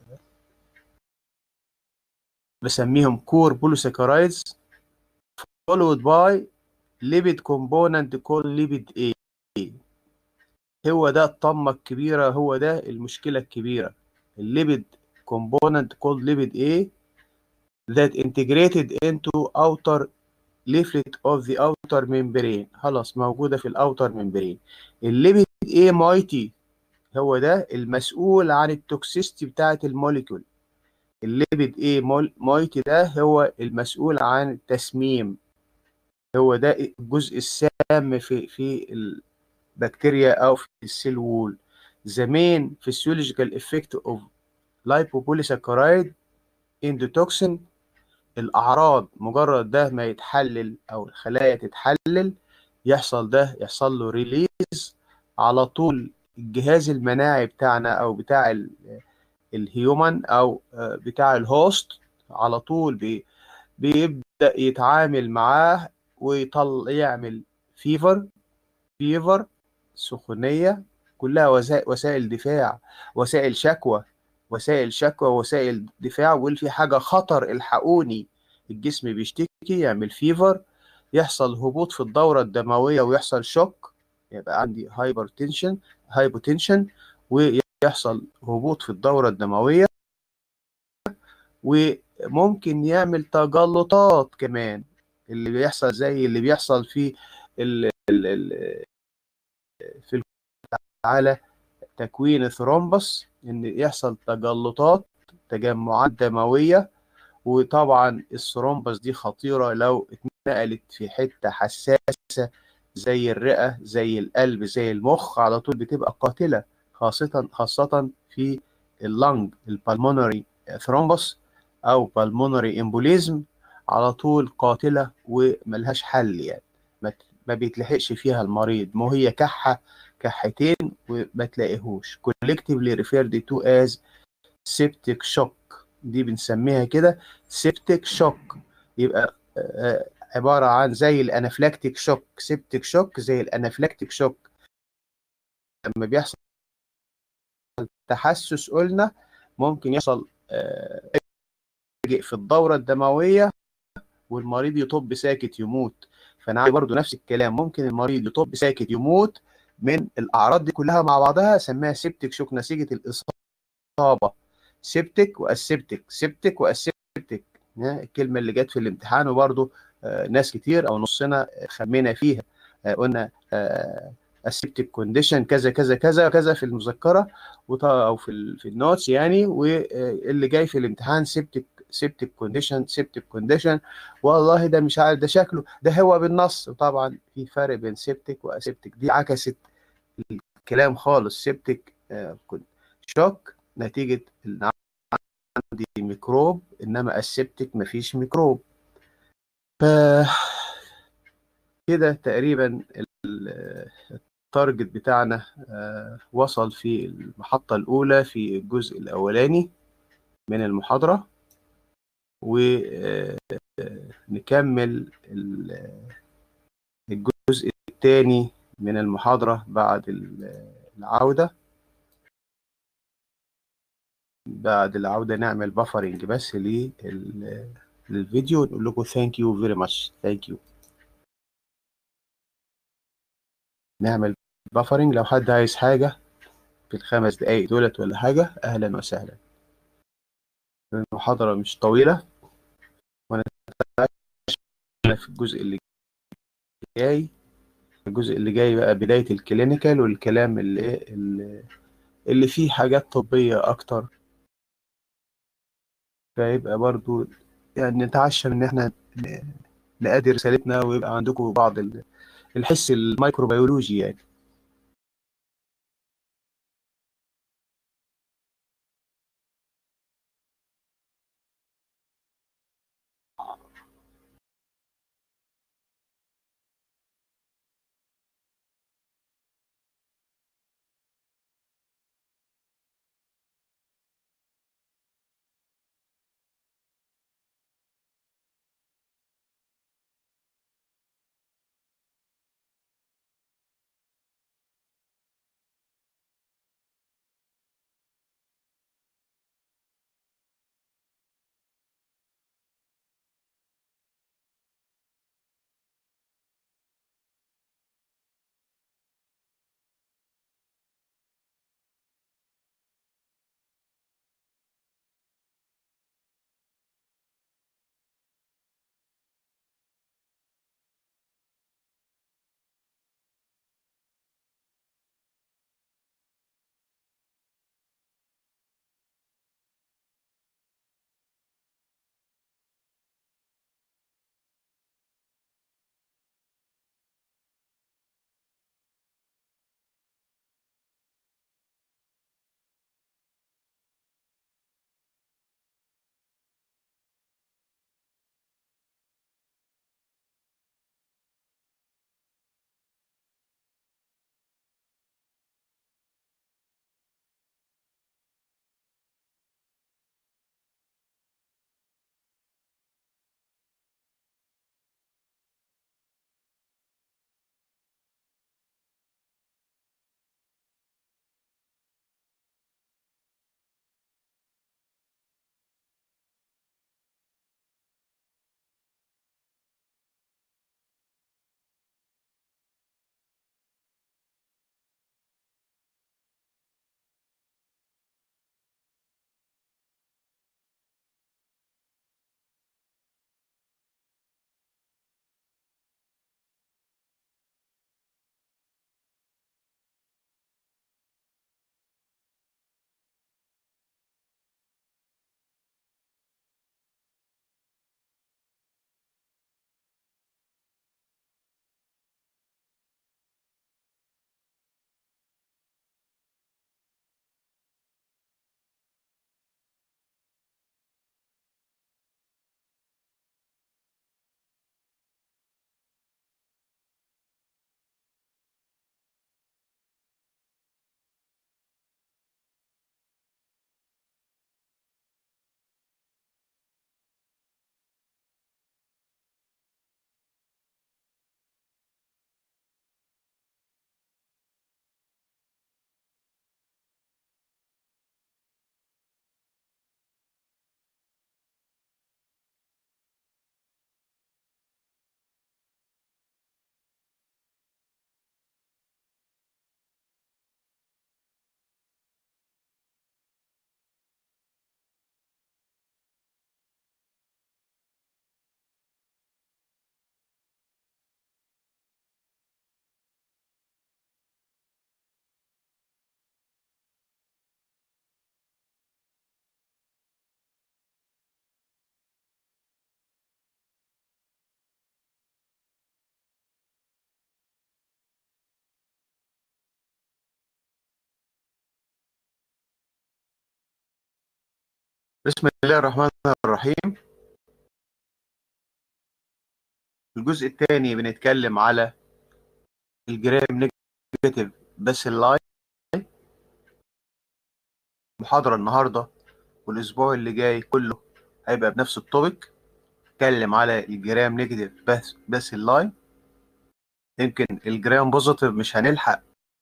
بسميهم كور بوليساكرايدز followed by lipid component called lipid A هو ده الطمة الكبيرة هو ده المشكلة الكبيرة الليبيد component called lipid A that integrated into outer leaflet of the outer membrane خلاص موجودة في الاوتر membrane الليبيد A مايتي هو ده المسؤول عن التوكسيستي بتاعة الموليكول الليبيد A مايتي ده هو المسؤول عن التسميم هو ده الجزء السام في في البكتيريا او في السيل وول the main physiological effect of lipopolysaccharide endotoxin الاعراض مجرد ده ما يتحلل او الخلايا تتحلل يحصل ده يحصل له ريليز على طول الجهاز المناعي بتاعنا او بتاع الهيومن او بتاع الهوست على طول بي بيبدا يتعامل معاه ويطل يعمل فيفر فيفر سخونيه كلها وسائل دفاع وسائل شكوى وسائل شكوى وسائل دفاع واللي في حاجه خطر الحقوني الجسم بيشتكي يعمل فيفر يحصل هبوط في الدوره الدمويه ويحصل شوك يبقى عندي هايبر تنشن هايبوتنشن ويحصل هبوط في الدوره الدمويه وممكن يعمل تجلطات كمان اللي بيحصل زي اللي بيحصل في ال ال ال في على تكوين الثرومبس ان يحصل تجلطات تجمعات دمويه وطبعا الثرومبس دي خطيره لو اتنقلت في حته حساسه زي الرئه زي القلب زي المخ على طول بتبقى قاتله خاصه خاصه في اللنج البلمونري ثرومبس او بالمونري امبوليزم على طول قاتله وملهاش حل يعني ما بيتلحقش فيها المريض ما هي كحه كحتين وما تلاقيهوش collectively referred to as septic shock دي بنسميها كده septic shock يبقى عبارة عن زي الانافلاكتيك شوك سيبتيك شوك زي الانافلاكتيك شوك لما بيحصل تحسس قلنا ممكن يحصل في الدورة الدموية والمريض يطب ساكت يموت فانا برضو نفس الكلام ممكن المريض يطب ساكت يموت من الاعراض دي كلها مع بعضها سماها سيبتك شوك نتيجه الاصابه سيبتك واسبتك سيبتك واسبتك الكلمه اللي جت في الامتحان وبرضو ناس كتير او نصنا خمينا فيها قلنا السيبتك كونديشن كذا كذا كذا كذا في المذكره او في في النوتس يعني واللي جاي في الامتحان سيبتك سيبتك كونديشن سيبتك كونديشن والله ده مش عارف ده شكله ده هو بالنص وطبعا في فرق بين سيبتك واسيبتك دي عكست الكلام خالص سيبتك شوك نتيجه ان عندي ميكروب انما السيبتك مفيش ميكروب ف كده تقريبا التارجت بتاعنا وصل في المحطة الأولى في الجزء الأولاني من المحاضرة ونكمل الجزء الثاني من المحاضرة بعد العودة بعد العودة نعمل بفرنج بس للفيديو ونقول لكم thank you very much thank you نعمل بفرنج لو حد عايز حاجة في الخمس دقايق دولت ولا حاجة أهلا وسهلا المحاضرة مش طويلة وأنا في الجزء اللي جاي الجزء اللي جاي بقى بداية الكلينيكال والكلام اللي اللي فيه حاجات طبية أكتر فيبقى برضو يعني نتعشم إن إحنا نأدي رسالتنا ويبقى عندكم بعض الحس الميكروبيولوجي يعني بسم الله الرحمن الرحيم الجزء الثاني بنتكلم على الجرام نيجاتيف بس اللاين محاضرة النهاردة والأسبوع اللي جاي كله هيبقى بنفس التوبيك نتكلم على الجرام نيجاتيف بس بس اللاين يمكن الجرام بوزيتيف مش هنلحق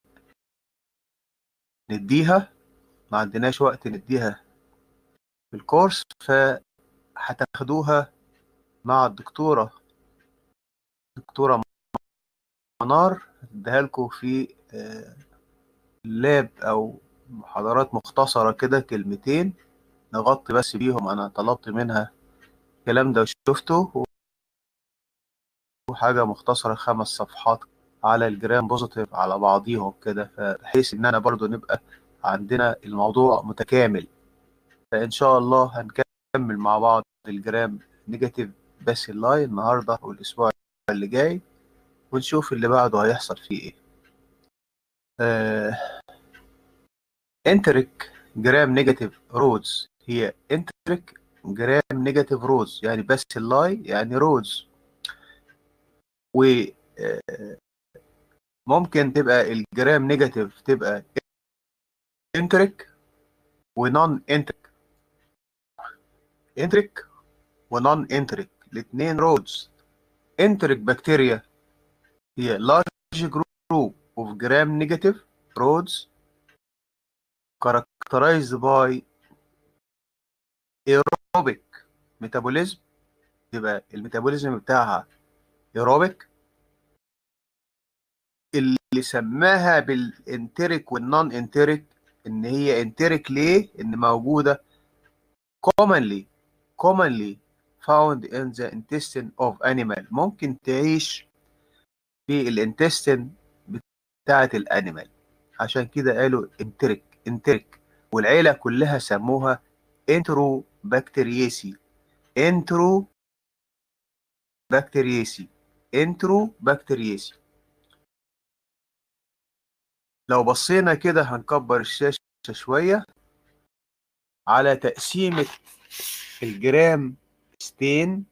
نديها ما عندناش وقت نديها في الكورس فهتاخدوها مع الدكتورة دكتورة منار هتديها لكم في اللاب أو محاضرات مختصرة كده كلمتين نغطي بس بيهم أنا طلبت منها الكلام ده وشفته وحاجة مختصرة خمس صفحات على الجرام بوزيتيف على بعضيهم كده فبحيث إن أنا برضو نبقى عندنا الموضوع متكامل فإن شاء الله هنكمل مع بعض الجرام نيجاتيف بس اللاين النهاردة والأسبوع اللي جاي ونشوف اللي بعده هيحصل فيه إيه آه انتريك جرام نيجاتيف رودز هي انتريك جرام نيجاتيف رودز يعني بس اللاي يعني رودز و ممكن تبقى الجرام نيجاتيف تبقى انتريك ونون انتريك انتريك ونون انتريك الاثنين رودز انتريك بكتيريا هي large group of gram negative roads characterized by aerobic metabolism يبقى الميتابوليزم بتاعها aerobic اللي سماها بالانتريك والنون انتريك ان هي انتريك ليه ان موجوده commonly commonly found in the intestine of animal ممكن تعيش في الانتستين بتاعه الانيمال عشان كده قالوا انتريك انتريك والعيله كلها سموها انترو بكتيريسي انترو بكتيريسي انترو بكتيريسي لو بصينا كده هنكبر الشاشة شوية على تقسيمة الجرام ستين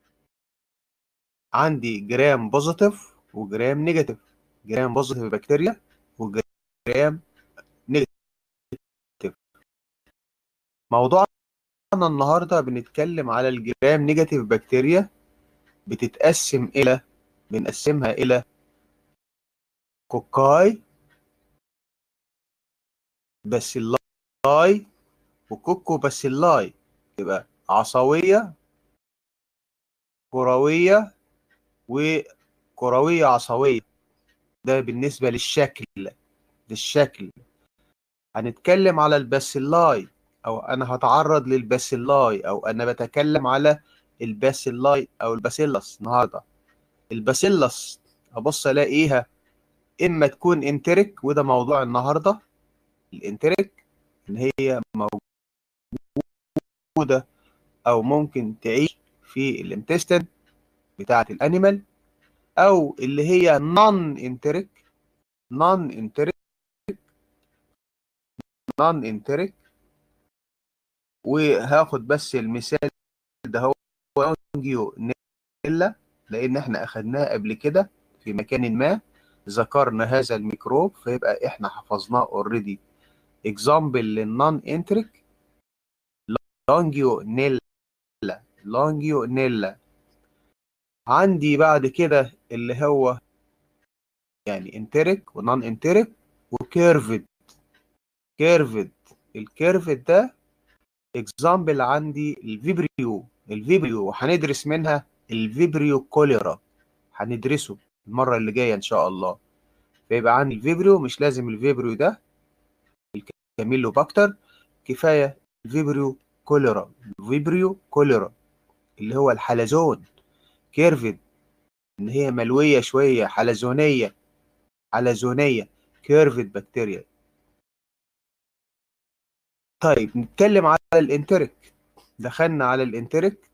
عندي جرام بوزيتيف وجرام نيجاتيف جرام بوزيتيف بكتيريا وجرام نيجاتيف موضوعنا النهارده بنتكلم على الجرام نيجاتيف بكتيريا بتتقسم الى بنقسمها الى كوكاي باسيلاي وكوكو باسيلاي يبقى عصوية كروية وكروية عصوية ده بالنسبة للشكل للشكل هنتكلم على الباسيلاي أو أنا هتعرض للباسيلاي أو أنا بتكلم على الباسيلاي أو الباسيلس النهاردة الباسيلس أبص ألاقيها إما تكون انتريك وده موضوع النهارده الانتريك اللي هي موجودة أو ممكن تعيش في الانتستين بتاعة الأنيمال أو اللي هي نون انتريك نون انتريك نون انتريك وهاخد بس المثال ده هو اونجيو نيلا لأن احنا أخدناه قبل كده في مكان ما ذكرنا هذا الميكروب فيبقى احنا حفظناه اوريدي اكزامبل للنون انتريك لونجيو نيلا لونجيو نيلا عندي بعد كده اللي هو يعني انتريك ونون انتريك وكيرفد كيرفد الكيرفد ده اكزامبل عندي الفيبريو الفيبريو وهندرس منها الفيبريو كوليرا هندرسه المرة اللي جاية إن شاء الله فيبقى عندي الفيبريو مش لازم الفيبريو ده الكاميلوباكتر كفاية الفيبريو كوليرا الفيبريو كوليرا اللي هو الحلزون كيرفد إن هي ملوية شوية حلزونية حلزونية كيرفد بكتيريا طيب نتكلم على الانتريك دخلنا على الانتريك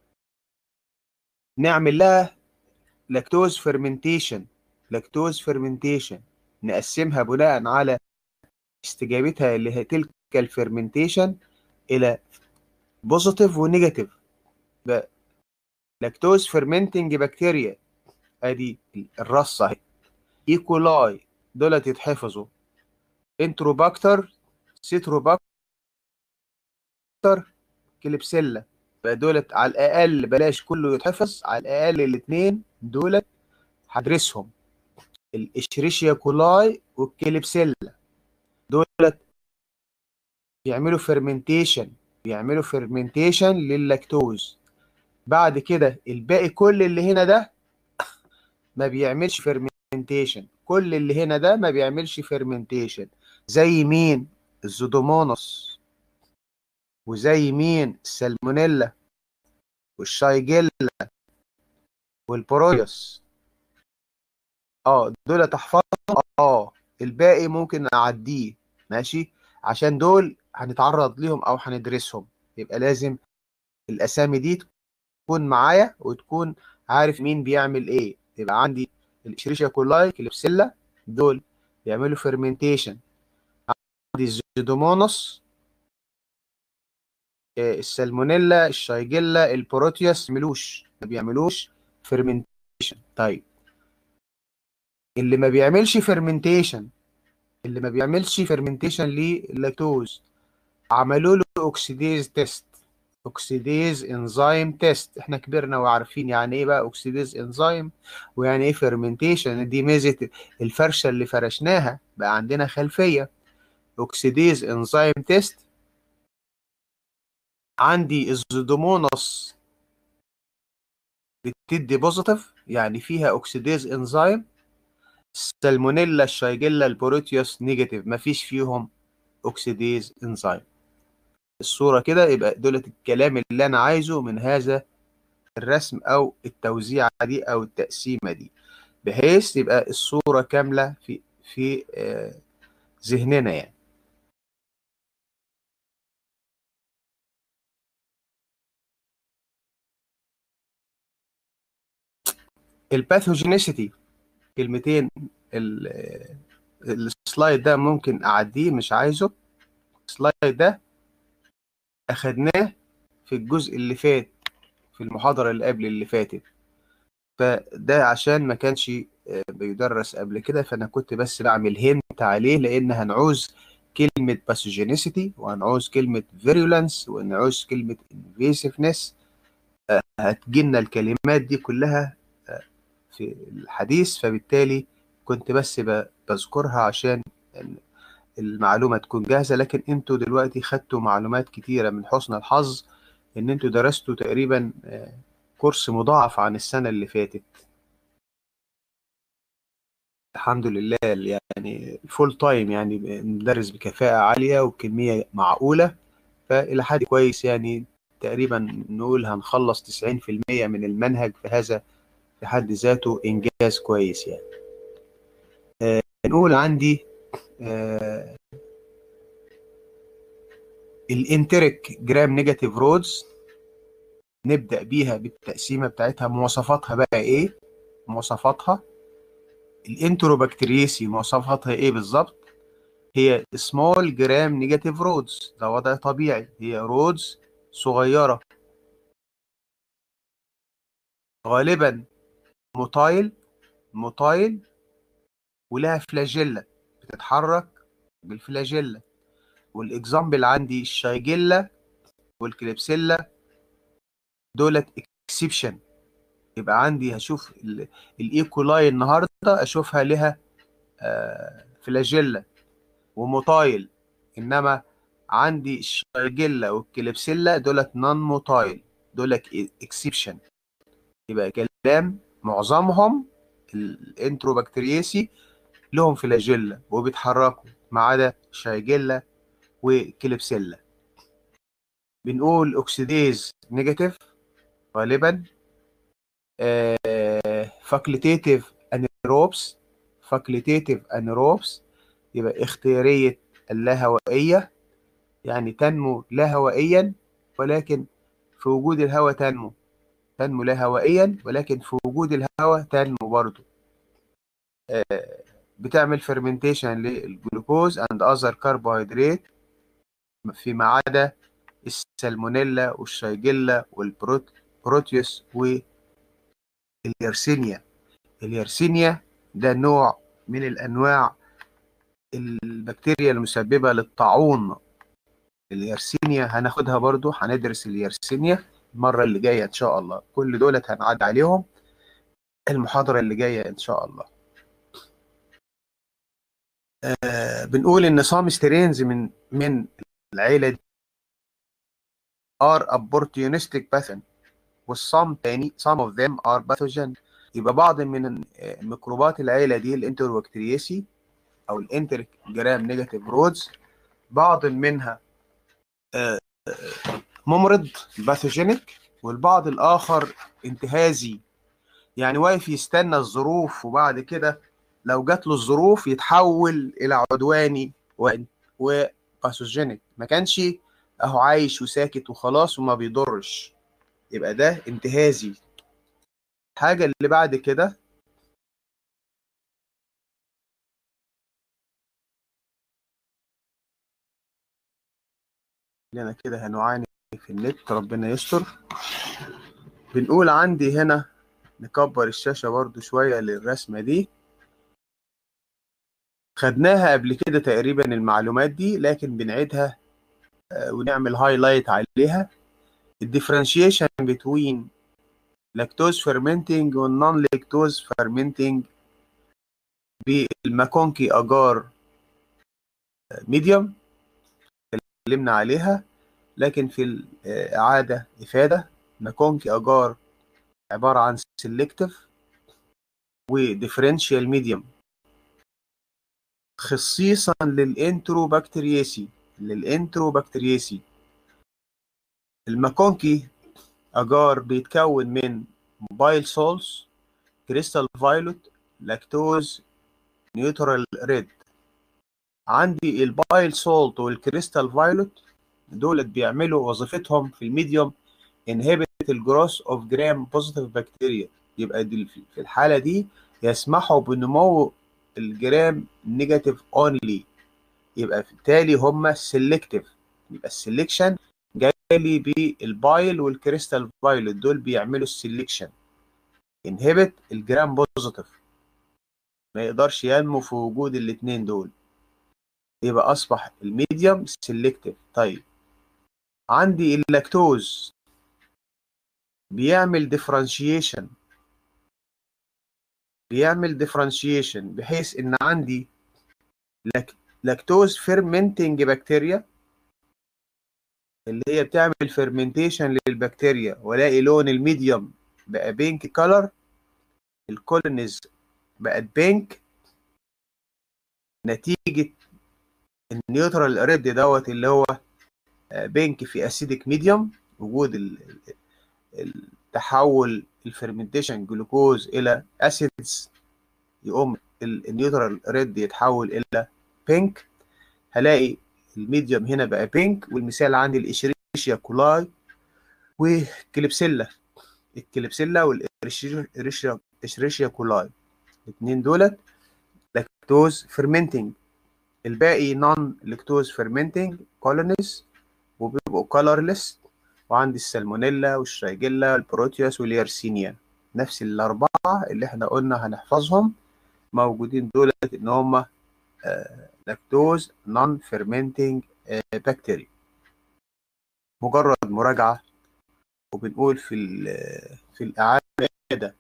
نعمل لها لاكتوز فيرمنتيشن لاكتوز فيرمنتيشن نقسمها بناء على استجابتها اللي هي تلك الفيرمنتيشن الى بوزيتيف ونيجاتيف لاكتوز فيرمنتنج بكتيريا ادي الرصه اهي ايكولاي دولت يتحفظوا انتروباكتر سيتروباكتر كليبسيلا بقى دولت على الاقل بلاش كله يتحفظ على الاقل الاثنين دولت هدرسهم الاشريشيا كولاي والكليبسيلا دولت بيعملوا فيرمنتيشن بيعملوا فيرمنتيشن لللاكتوز بعد كده الباقي كل اللي هنا ده ما بيعملش فيرمنتيشن كل اللي هنا ده ما بيعملش فيرمنتيشن زي مين الزودوموناس وزي مين السالمونيلا والشايجيلا والبرويوس اه دول تحفظهم اه الباقي ممكن اعديه ماشي عشان دول هنتعرض ليهم او هندرسهم يبقى لازم الاسامي دي تكون معايا وتكون عارف مين بيعمل ايه يبقى عندي الاشريشيا كولاي كليبسيلا دول بيعملوا فيرمنتيشن عندي الزيدوموناس السالمونيلا الشايجيلا البروتيوس ملوش ما بيعملوش فيرمنتيشن طيب اللي ما بيعملش فيرمنتيشن اللي ما بيعملش فيرمنتيشن للاكتوز عملوا له اوكسيديز تيست اوكسيديز انزيم تيست احنا كبرنا وعارفين يعني ايه بقى اوكسيديز انزيم ويعني ايه فيرمنتيشن دي ميزه الفرشه اللي فرشناها بقى عندنا خلفيه اوكسيديز انزيم تيست عندي الزودوموناس بتدي بوزيتيف يعني فيها اوكسيديز انزيم السالمونيلا الشايجيلا البروتيوس نيجاتيف مفيش فيهم اوكسيديز انزيم الصورة كده يبقى دولت الكلام اللي أنا عايزه من هذا الرسم أو التوزيعة دي أو التقسيمة دي بحيث يبقى الصورة كاملة في في آه ذهننا يعني الباثوجينيسيتي كلمتين السلايد ده ممكن أعديه مش عايزه السلايد ده أخدناه في الجزء اللي فات في المحاضرة اللي قبل اللي فاتت فده عشان ما كانش بيدرس قبل كده فأنا كنت بس بعمل هنت عليه لأن هنعوز كلمة باثوجينيسيتي وهنعوز كلمة فيرولانس وهنعوز كلمة انفيسيفنس هتجينا الكلمات دي كلها في الحديث فبالتالي كنت بس بذكرها عشان المعلومة تكون جاهزة لكن انتوا دلوقتي خدتوا معلومات كتيرة من حسن الحظ ان انتوا درستوا تقريبا كورس مضاعف عن السنة اللي فاتت الحمد لله يعني فول تايم يعني ندرس بكفاءة عالية وكمية معقولة فإلى حد كويس يعني تقريبا نقول هنخلص 90% من المنهج في هذا في حد ذاته إنجاز كويس يعني آه نقول عندي آه الانتريك جرام نيجاتيف رودز نبدأ بيها بالتقسيمة بتاعتها مواصفاتها بقى ايه مواصفاتها الانتروبكتريسي مواصفاتها ايه بالظبط هي سمول جرام نيجاتيف رودز ده وضع طبيعي هي رودز صغيرة غالبا موتايل موتايل ولها فلاجيلا بتتحرك بالفلاجيلا والاكزامبل عندي الشايجيلا والكليبسيلا دولت اكسبشن يبقى عندي هشوف الايكولاي النهارده اشوفها لها آه فلاجيلا وموتايل انما عندي الشايجيلا والكليبسيلا دولت نون موتايل دولت اكسبشن يبقى كلام معظمهم الانتروبكترياسي لهم فلاجيلا وبيتحركوا ما عدا شايجيلا وكليبسيلا بنقول اوكسيديز نيجاتيف غالبا فاكوليتيف انيروبس فاكوليتيف انيروبس يبقى اختيارية اللاهوائية يعني تنمو لا هوائيا ولكن في وجود الهواء تنمو تنمو لا هوائيا ولكن في وجود الهواء تنمو برضو بتعمل فرمنتيشن للجلوكوز اند اذر كربوهيدرات فيما عدا السالمونيلا والشايجيلا والبروتيوس واليرسينيا اليرسينيا ده نوع من الأنواع البكتيريا المسببة للطاعون اليرسينيا هناخدها برضو هندرس اليرسينيا المرة اللي جاية إن شاء الله كل دولت هنعد عليهم المحاضرة اللي جاية إن شاء الله آه بنقول إن صام سترينز من من العيلة دي are opportunistic pathogen والصام تاني some of them are pathogen يبقى بعض من ميكروبات العيلة دي الانتروبكترياسي أو الانترجرام نيجاتيف رودز بعض منها آه ممرض باثوجينيك والبعض الآخر انتهازي يعني واقف يستنى الظروف وبعد كده لو جات له الظروف يتحول إلى عدواني وباثوجينيك ما كانش أهو عايش وساكت وخلاص وما بيضرش يبقى ده انتهازي الحاجة اللي بعد كده لنا كده هنعاني في النت ربنا يستر بنقول عندي هنا نكبر الشاشة برضو شوية للرسمة دي خدناها قبل كده تقريبا المعلومات دي لكن بنعيدها ونعمل هايلايت عليها الديفرنشيشن بين لاكتوز فيرمنتنج والنون لاكتوز فيرمنتنج بالماكونكي اجار ميديوم اتكلمنا عليها لكن في الإعادة إفادة ماكونكي أجار عبارة عن سيلكتيف وديفرنشيال ميديوم خصيصا للانتروبكترياسي للانتروبكترياسي الماكونكي أجار بيتكون من موبايل سولز كريستال فايلوت لاكتوز نيوترال ريد عندي البايل سولت والكريستال فايلوت دولت بيعملوا وظيفتهم في الميديوم انهبت الجروس اوف جرام بوزيتيف بكتيريا يبقى دي في الحاله دي يسمحوا بنمو الجرام نيجاتيف اونلي يبقى بالتالي هم سيلكتيف يبقى السلكشن جاي لي بالبايل والكريستال فايلوت دول بيعملوا السلكشن انهبت الجرام بوزيتيف ما يقدرش ينمو في وجود الاثنين دول يبقى اصبح الميديوم سيلكتيف طيب عندي اللاكتوز بيعمل ديفرنشيشن بيعمل ديفرنشيشن بحيث ان عندي لاكتوز فيرمنتنج بكتيريا اللي هي بتعمل فيرمنتيشن للبكتيريا والاقي لون الميديوم بقى بينك كولر الكولونيز بقت بينك نتيجة النيوترال ريد دوت اللي هو بينك في اسيدك ميديوم وجود التحول الفرمنتيشن جلوكوز الى اسيدز يقوم النيوترال ريد يتحول الى بينك هلاقي الميديوم هنا بقى بينك والمثال عندي الاشريشيا كولاي وكليبسيلا الكليبسيلا والاشريشيا كولاي الاثنين دولت لاكتوز فيرمنتنج الباقي نون لاكتوز فيرمنتنج كولونيز وبيبقوا كولرلس وعندي السالمونيلا والشايجيلا والبروتيوس واليرسينيا نفس الأربعة اللي احنا قلنا هنحفظهم موجودين دولت إن هم لاكتوز نون فيرمنتنج بكتيريا مجرد مراجعة وبنقول في في الإعادة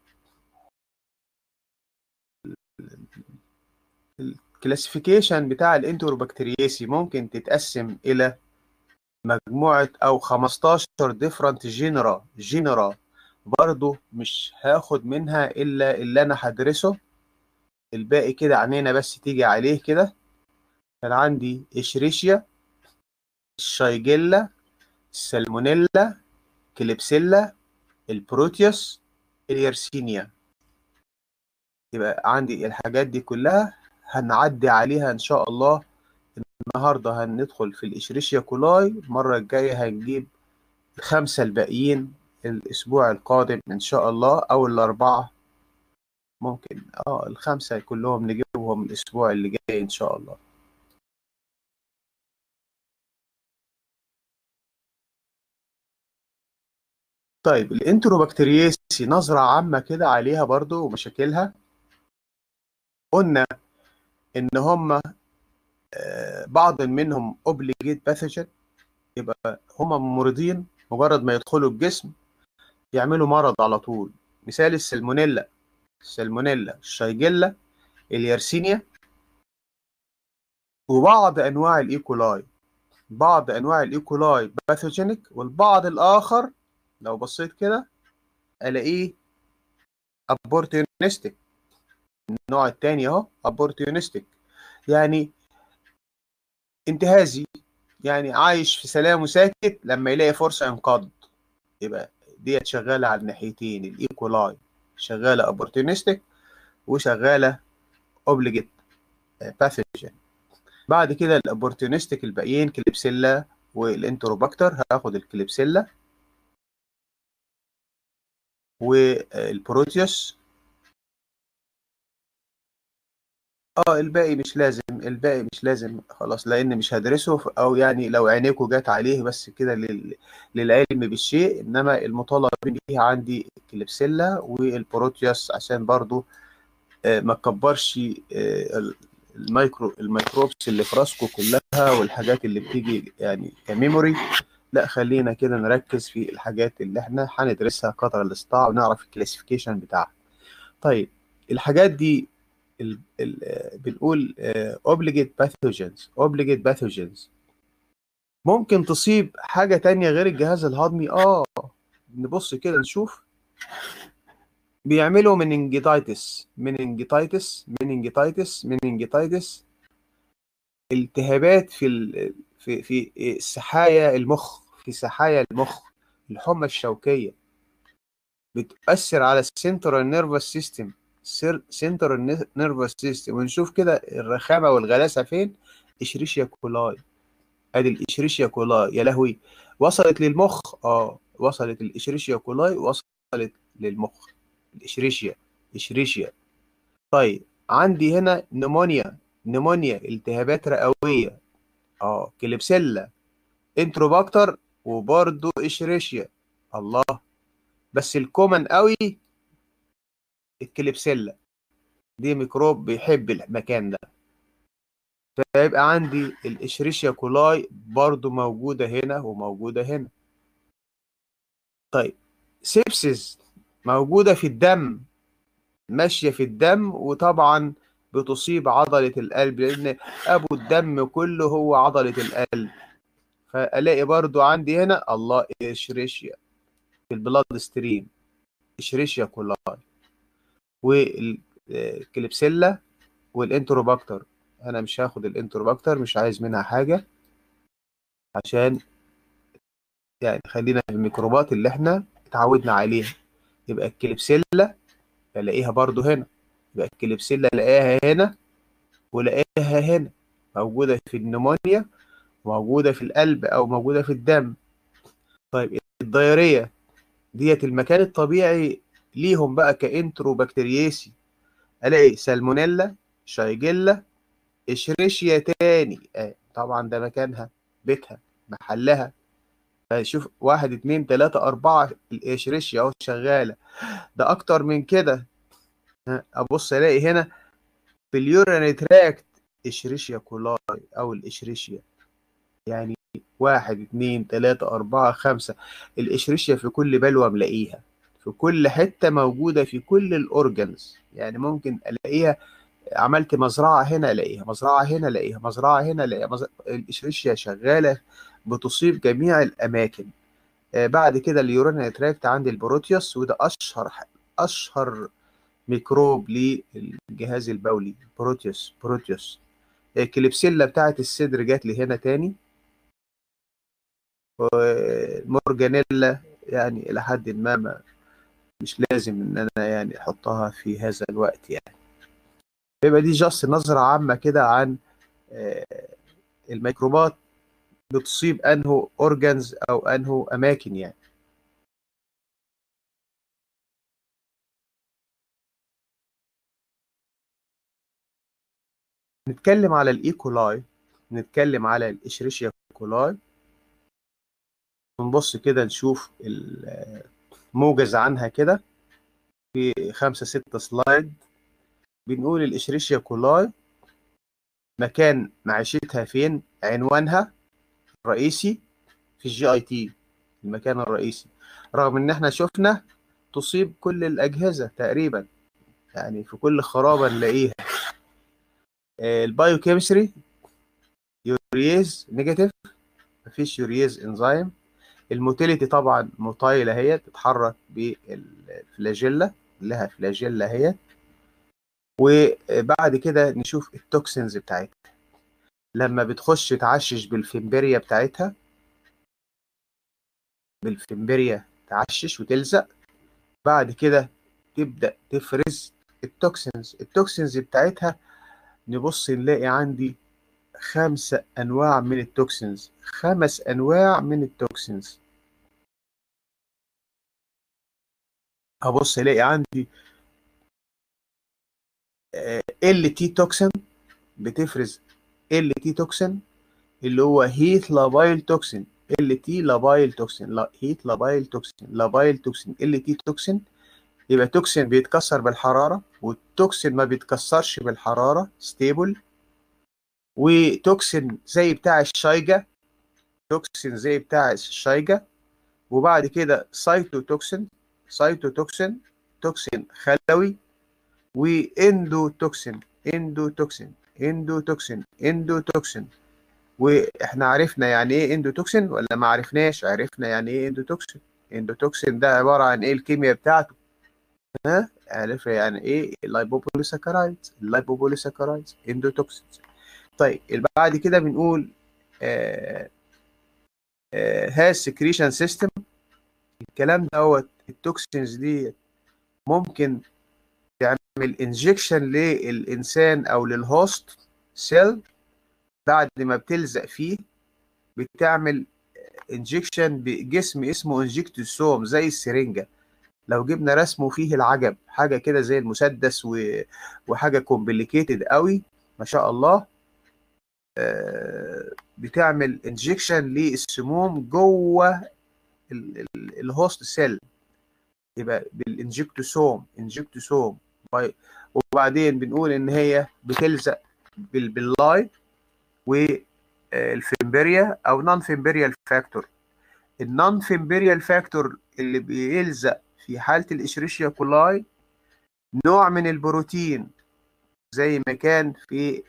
الكلاسيفيكيشن بتاع الانتروبكترياسي ممكن تتقسم إلى مجموعة أو 15 different جينرا جينرا برضو مش هاخد منها إلا اللي أنا هدرسه الباقي كده عنينا بس تيجي عليه كده كان عندي إشريشيا الشايجيلا السالمونيلا كليبسيلا البروتيوس اليرسينيا يبقى عندي الحاجات دي كلها هنعدي عليها إن شاء الله النهاردة هندخل في الإشريشيا كولاي المرة الجاية هنجيب الخمسة الباقيين الأسبوع القادم إن شاء الله أو الأربعة ممكن اه الخمسة كلهم نجيبهم الأسبوع اللي جاي إن شاء الله طيب الانتروبكتيرياسي نظرة عامة كده عليها برضو ومشاكلها قلنا ان هم بعض منهم اوبليجيت باثوجين يبقى هم ممرضين مجرد ما يدخلوا الجسم يعملوا مرض على طول مثال السلمونيلا السلمونيلا الشايجيلا اليرسينيا وبعض انواع الايكولاي بعض انواع الايكولاي باثوجينيك والبعض الاخر لو بصيت كده الاقيه ابورتيونستيك النوع التاني اهو ابورتيونستيك يعني انتهازي يعني عايش في سلام وساكت لما يلاقي فرصة ينقض يبقى ديت شغالة على الناحيتين الايكولاي شغالة ابورتيونستيك وشغالة اوبليجيت باثوجين بعد كده الابورتيونستيك الباقيين كليبسيلا والانتروباكتر هاخد الكليبسيلا والبروتيوس اه الباقي مش لازم الباقي مش لازم خلاص لان مش هدرسه او يعني لو عينيكوا جت عليه بس كده لل... للعلم بالشيء انما المطالب بيه عندي الكليبسيلا والبروتيوس عشان برضو آه ما تكبرش آه الميكرو الميكروبس اللي في راسكم كلها والحاجات اللي بتيجي يعني كميموري لا خلينا كده نركز في الحاجات اللي احنا هندرسها قدر الاستطاعه ونعرف الكلاسيفيكيشن بتاعها طيب الحاجات دي ال ال بنقول اوبليجيت باثوجينز اوبليجيت باثوجينز ممكن تصيب حاجه تانية غير الجهاز الهضمي اه نبص كده نشوف بيعملوا مننجيتايتس مننجيتايتس مننجيتايتس مننجيتايتس التهابات في ال... في في سحايا المخ في سحايا المخ الحمى الشوكيه بتؤثر على السنترال نيرفس سيستم سنترال نيرفس سيستم ونشوف كده الرخامه والغلاسه فين اشريشيا كولاي ادي الاشريشيا كولاي يا لهوي وصلت للمخ اه وصلت الاشريشيا كولاي وصلت للمخ الاشريشيا اشريشيا طيب عندي هنا نمونيا نمونيا التهابات رئويه اه كليبسيلا انتروباكتر وبرضه اشريشيا الله بس الكومن قوي الكليبسيلا دي ميكروب بيحب المكان ده فيبقى عندي الاشريشيا كولاي برضو موجودة هنا وموجودة هنا طيب سيبسيس موجودة في الدم ماشية في الدم وطبعا بتصيب عضلة القلب لأن أبو الدم كله هو عضلة القلب فألاقي برضو عندي هنا الله إشريشيا في البلاد ستريم إشريشيا كولاي والكليبسيلا والانتروباكتر انا مش هاخد الانتروباكتر مش عايز منها حاجه عشان يعني خلينا في الميكروبات اللي احنا اتعودنا عليها يبقى الكليبسيلا الاقيها برضو هنا يبقى الكليبسيلا الاقيها هنا ولاقيها هنا موجوده في النمونيا موجوده في القلب او موجوده في الدم طيب الدايريه ديت المكان الطبيعي ليهم بقى كانترو بكتيرياسي الاقي سالمونيلا شايجيلا اشريشيا تاني آه طبعا ده مكانها بيتها محلها شوف واحد اتنين تلاتة أربعة الإشريشيا أهو شغالة ده أكتر من كده أبص ألاقي هنا في اليوراني تراكت إشريشيا كولاي أو الإشريشيا يعني واحد اتنين تلاتة أربعة خمسة الإشريشيا في كل بلوة ملاقيها في كل حتة موجودة في كل الأورجنز يعني ممكن ألاقيها عملت مزرعة هنا ألاقيها مزرعة هنا ألاقيها مزرعة هنا ألاقيها مز... الإشريشيا شغالة بتصيب جميع الأماكن آه بعد كده اليورينري تراكت عندي البروتيوس وده أشهر أشهر ميكروب للجهاز البولي بروتيوس بروتيوس آه كليبسيلا بتاعت الصدر جات لي هنا تاني مورجانيلا يعني إلى حد ما, ما مش لازم ان انا يعني احطها في هذا الوقت يعني يبقى دي جاست نظرة عامة كده عن الميكروبات بتصيب انه اورجانز او انه اماكن يعني نتكلم على الايكولاي نتكلم على الاشريشيا كولاي نبص كده نشوف موجز عنها كده في خمسة ستة سلايد بنقول الإشريشيا كولاي مكان معيشتها فين عنوانها الرئيسي في الجي اي تي المكان الرئيسي رغم ان احنا شفنا تصيب كل الاجهزه تقريبا يعني في كل خرابه نلاقيها البايو كيمستري يوريز نيجاتيف مفيش يوريز انزيم الموتيليتي طبعا موتايله هي تتحرك بالفلاجيلا لها فلاجيلا هي وبعد كده نشوف التوكسينز بتاعتها لما بتخش تعشش بالفيمبريا بتاعتها بالفيمبريا تعشش وتلزق بعد كده تبدأ تفرز التوكسينز التوكسينز بتاعتها نبص نلاقي عندي خمسة أنواع من التوكسينز خمس أنواع من التوكسينز هبص الاقي عندي ال تي توكسين بتفرز ال تي توكسين اللي هو هيت لابايل توكسين ال تي لابايل توكسين لا هيت لابايل توكسين لابايل توكسين ال تي توكسين يبقى توكسين بيتكسر بالحراره والتوكسين ما بيتكسرش بالحراره ستيبل وتوكسين زي بتاع الشايجا توكسين زي بتاع الشايجا وبعد كده سايتوتوكسين سايتوتوكسين توكسين خلوي واندوتوكسين اندوتوكسين اندوتوكسين اندوتوكسين واحنا عرفنا يعني ايه اندوتوكسين ولا ما عرفناش عرفنا يعني ايه اندوتوكسين اندوتوكسين ده عباره عن ايه الكيمياء بتاعته ها عرف يعني ايه اللايبوبوليساكرايدز اللايبوبوليساكرايدز اندوتوكسينز طيب بعد كده بنقول آه آه هاز سكريشن سيستم الكلام دوت التوكسينز دي ممكن تعمل انجكشن للانسان او للهوست سيل بعد ما بتلزق فيه بتعمل انجكشن بجسم اسمه انجكتوسوم زي السرنجه لو جبنا رسمه فيه العجب حاجه كده زي المسدس و... وحاجه كومبليكيتد قوي ما شاء الله بتعمل انجكشن للسموم جوه الهوست سيل يبقى بالانجكتوسوم انجكتوسوم وبعدين بنقول ان هي بتلزق باللاي والفيمبريا او نون فيمبريال فاكتور النون فيمبريال فاكتور اللي بيلزق في حاله الاشريشيا كولاي نوع من البروتين زي ما كان في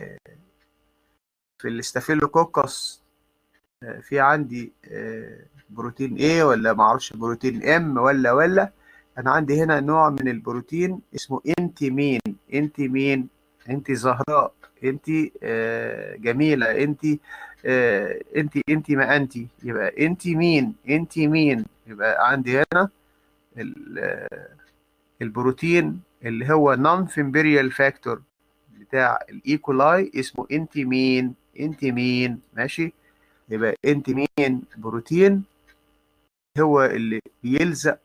في الاستافيلوكوكس في عندي بروتين A ولا معرفش بروتين M ولا ولا انا عندي هنا نوع من البروتين اسمه انت مين انت مين انت زهراء انت جميله انت انت انت ما انت يبقى انت مين انت مين يبقى عندي هنا البروتين اللي هو نون فيمبريال فاكتور بتاع الايكولاي اسمه انت مين انت مين ماشي يبقى انت مين بروتين هو اللي بيلزق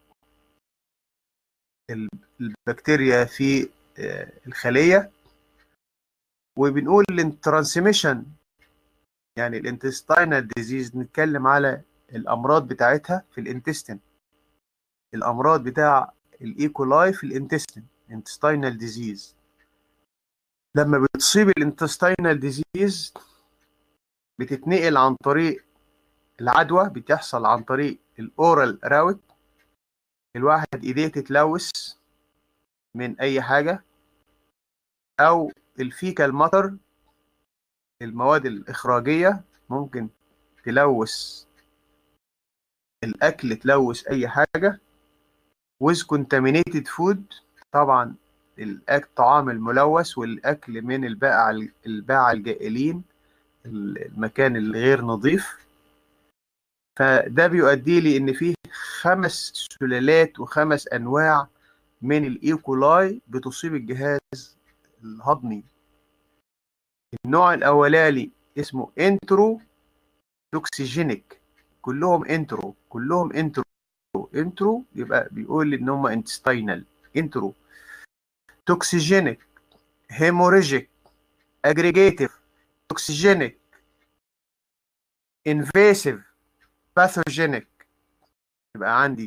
البكتيريا في الخلية وبنقول الترانسميشن يعني الانتستينال ديزيز نتكلم على الأمراض بتاعتها في الانتستين الأمراض بتاع الإيكولاي في الانتستين intestinal ديزيز لما بتصيب الانتستينال ديزيز بتتنقل عن طريق العدوى بتحصل عن طريق الاورال راوت الواحد ايديه تتلوث من اي حاجه او الفيكال ماتر المواد الاخراجيه ممكن تلوث الاكل تلوث اي حاجه with contaminated food طبعا الاكل طعام الملوث والاكل من البائع الباعة الجائلين المكان الغير نظيف فده بيؤدي لي ان فيه خمس سلالات وخمس انواع من الايكولاي بتصيب الجهاز الهضمي النوع الاولاني اسمه انترو توكسيجينيك كلهم انترو كلهم انترو انترو يبقى بيقول ان هم انتستينال انترو توكسيجينيك هيموريجيك اجريجيتيف توكسيجينيك انفيسيف باثوجينيك يبقى عندي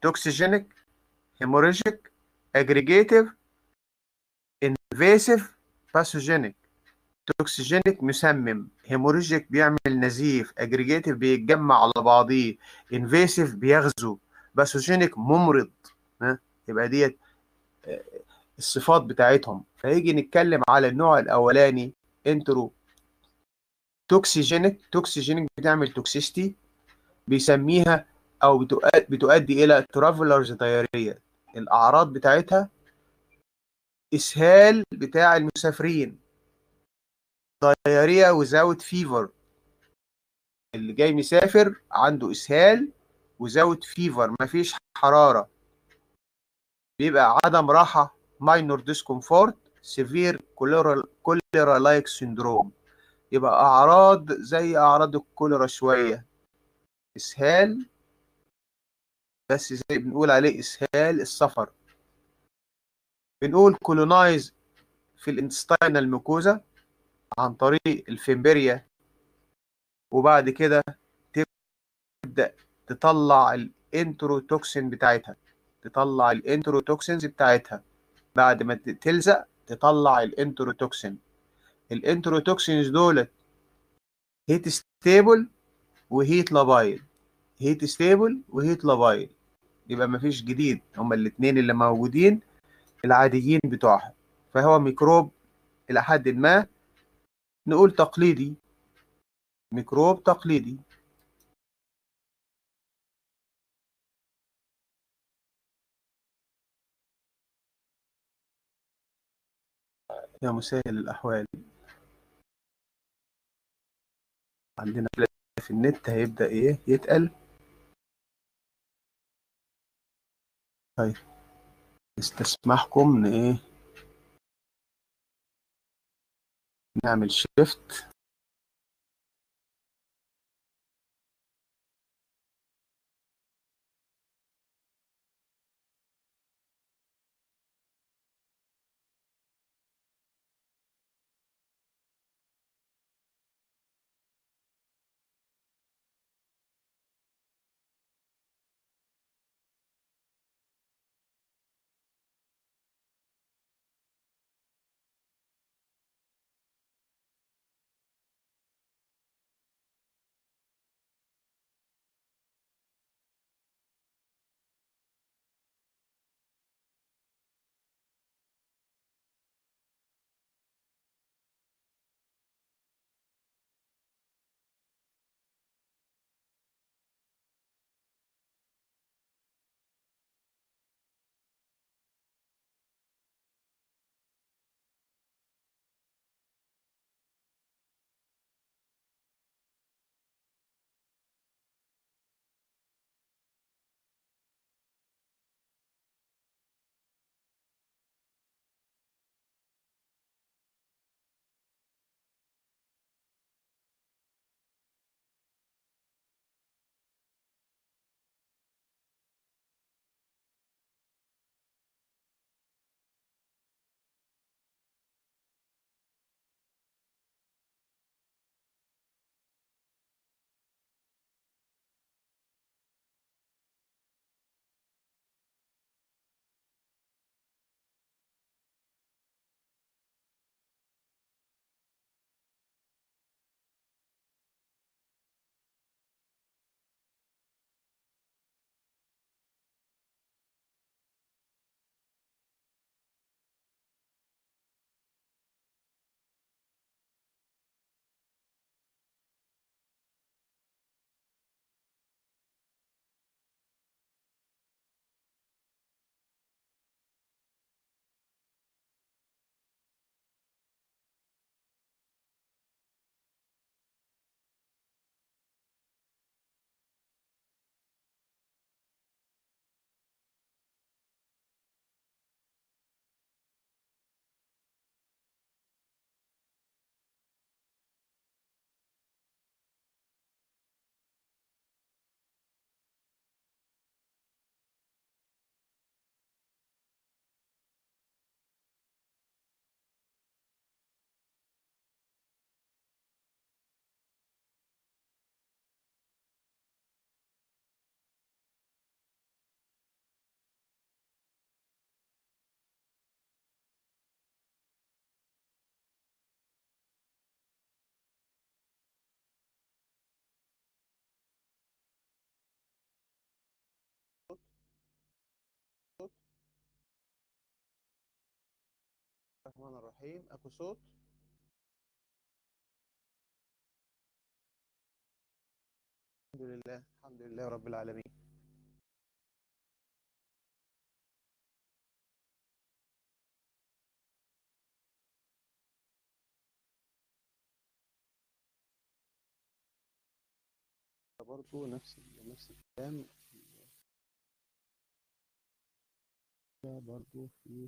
توكسيجينيك هيموريجيك اجريجيتيف انفيسيف باثوجينيك توكسيجينيك مسمم هيموريجيك بيعمل نزيف اجريجيتيف بيتجمع على بعضيه انفيسيف بيغزو باثوجينيك ممرض ها يبقى ديت الصفات بتاعتهم فيجي نتكلم على النوع الاولاني انترو توكسيجينيك توكسيجينيك بتعمل توكسيستي بيسميها او بتؤدي الى ترافلرز دايريا الاعراض بتاعتها اسهال بتاع المسافرين دايريا وزاوت فيفر اللي جاي مسافر عنده اسهال وزاوت فيفر مفيش حراره بيبقى عدم راحه ماينور ديسكومفورت سيفير كوليرا كوليرا لايك سيندروم يبقى اعراض زي اعراض الكوليرا شويه اسهال بس زي بنقول عليه اسهال السفر بنقول كولونايز في الانتستينال ميكوزا عن طريق الفيمبريا وبعد كده تبدا تطلع الانتروتوكسين بتاعتها تطلع الانتروتوكسينز بتاعتها بعد ما تلزق تطلع الانتروتوكسين الانتروتوكسينز دولت هيت ستيبل وهيت لابايل هيت ستيبل وهيت لابايل يبقى مفيش جديد هما الاتنين اللي موجودين العاديين بتوعها فهو ميكروب إلى حد ما نقول تقليدي ميكروب تقليدي يا مسهل الأحوال عندنا في النت هيبدأ إيه يتقل طيب استسمحكم إيه نعمل شيفت الرحمن الرحيم اكو صوت الحمد لله الحمد لله رب العالمين برضو نفس نفس الكلام برضو في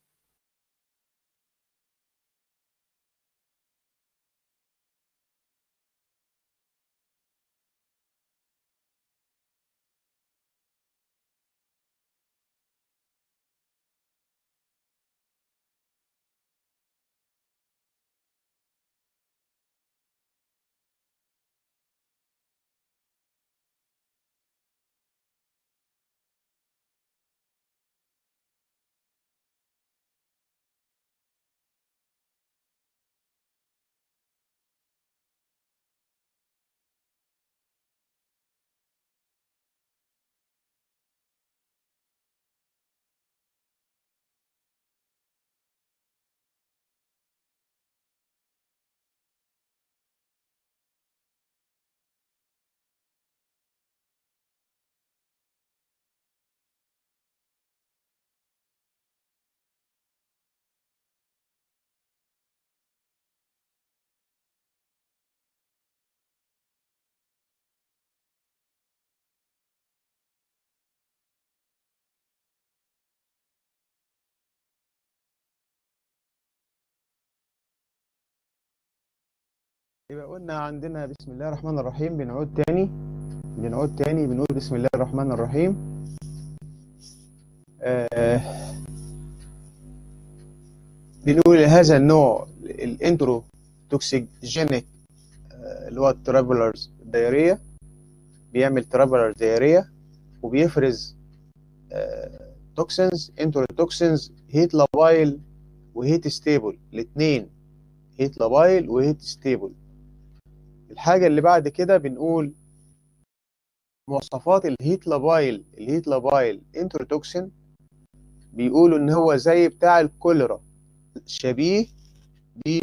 يبقى قلنا عندنا بسم الله الرحمن الرحيم بنعود تاني بنعود تاني بنقول بسم الله الرحمن الرحيم آه بنقول هذا النوع الانترو توكسيجينيك آه اللي هو الترابلرز دايريا بيعمل ترابلر دايريا وبيفرز آه توكسينز انترو توكسينز هيت لابايل وهيت ستيبل الاثنين هيت لابايل وهيت ستيبل الحاجة اللي بعد كده بنقول مواصفات الهيت لابايل الهيت لابايل انتروتوكسين بيقولوا ان هو زي بتاع الكوليرا شبيه ب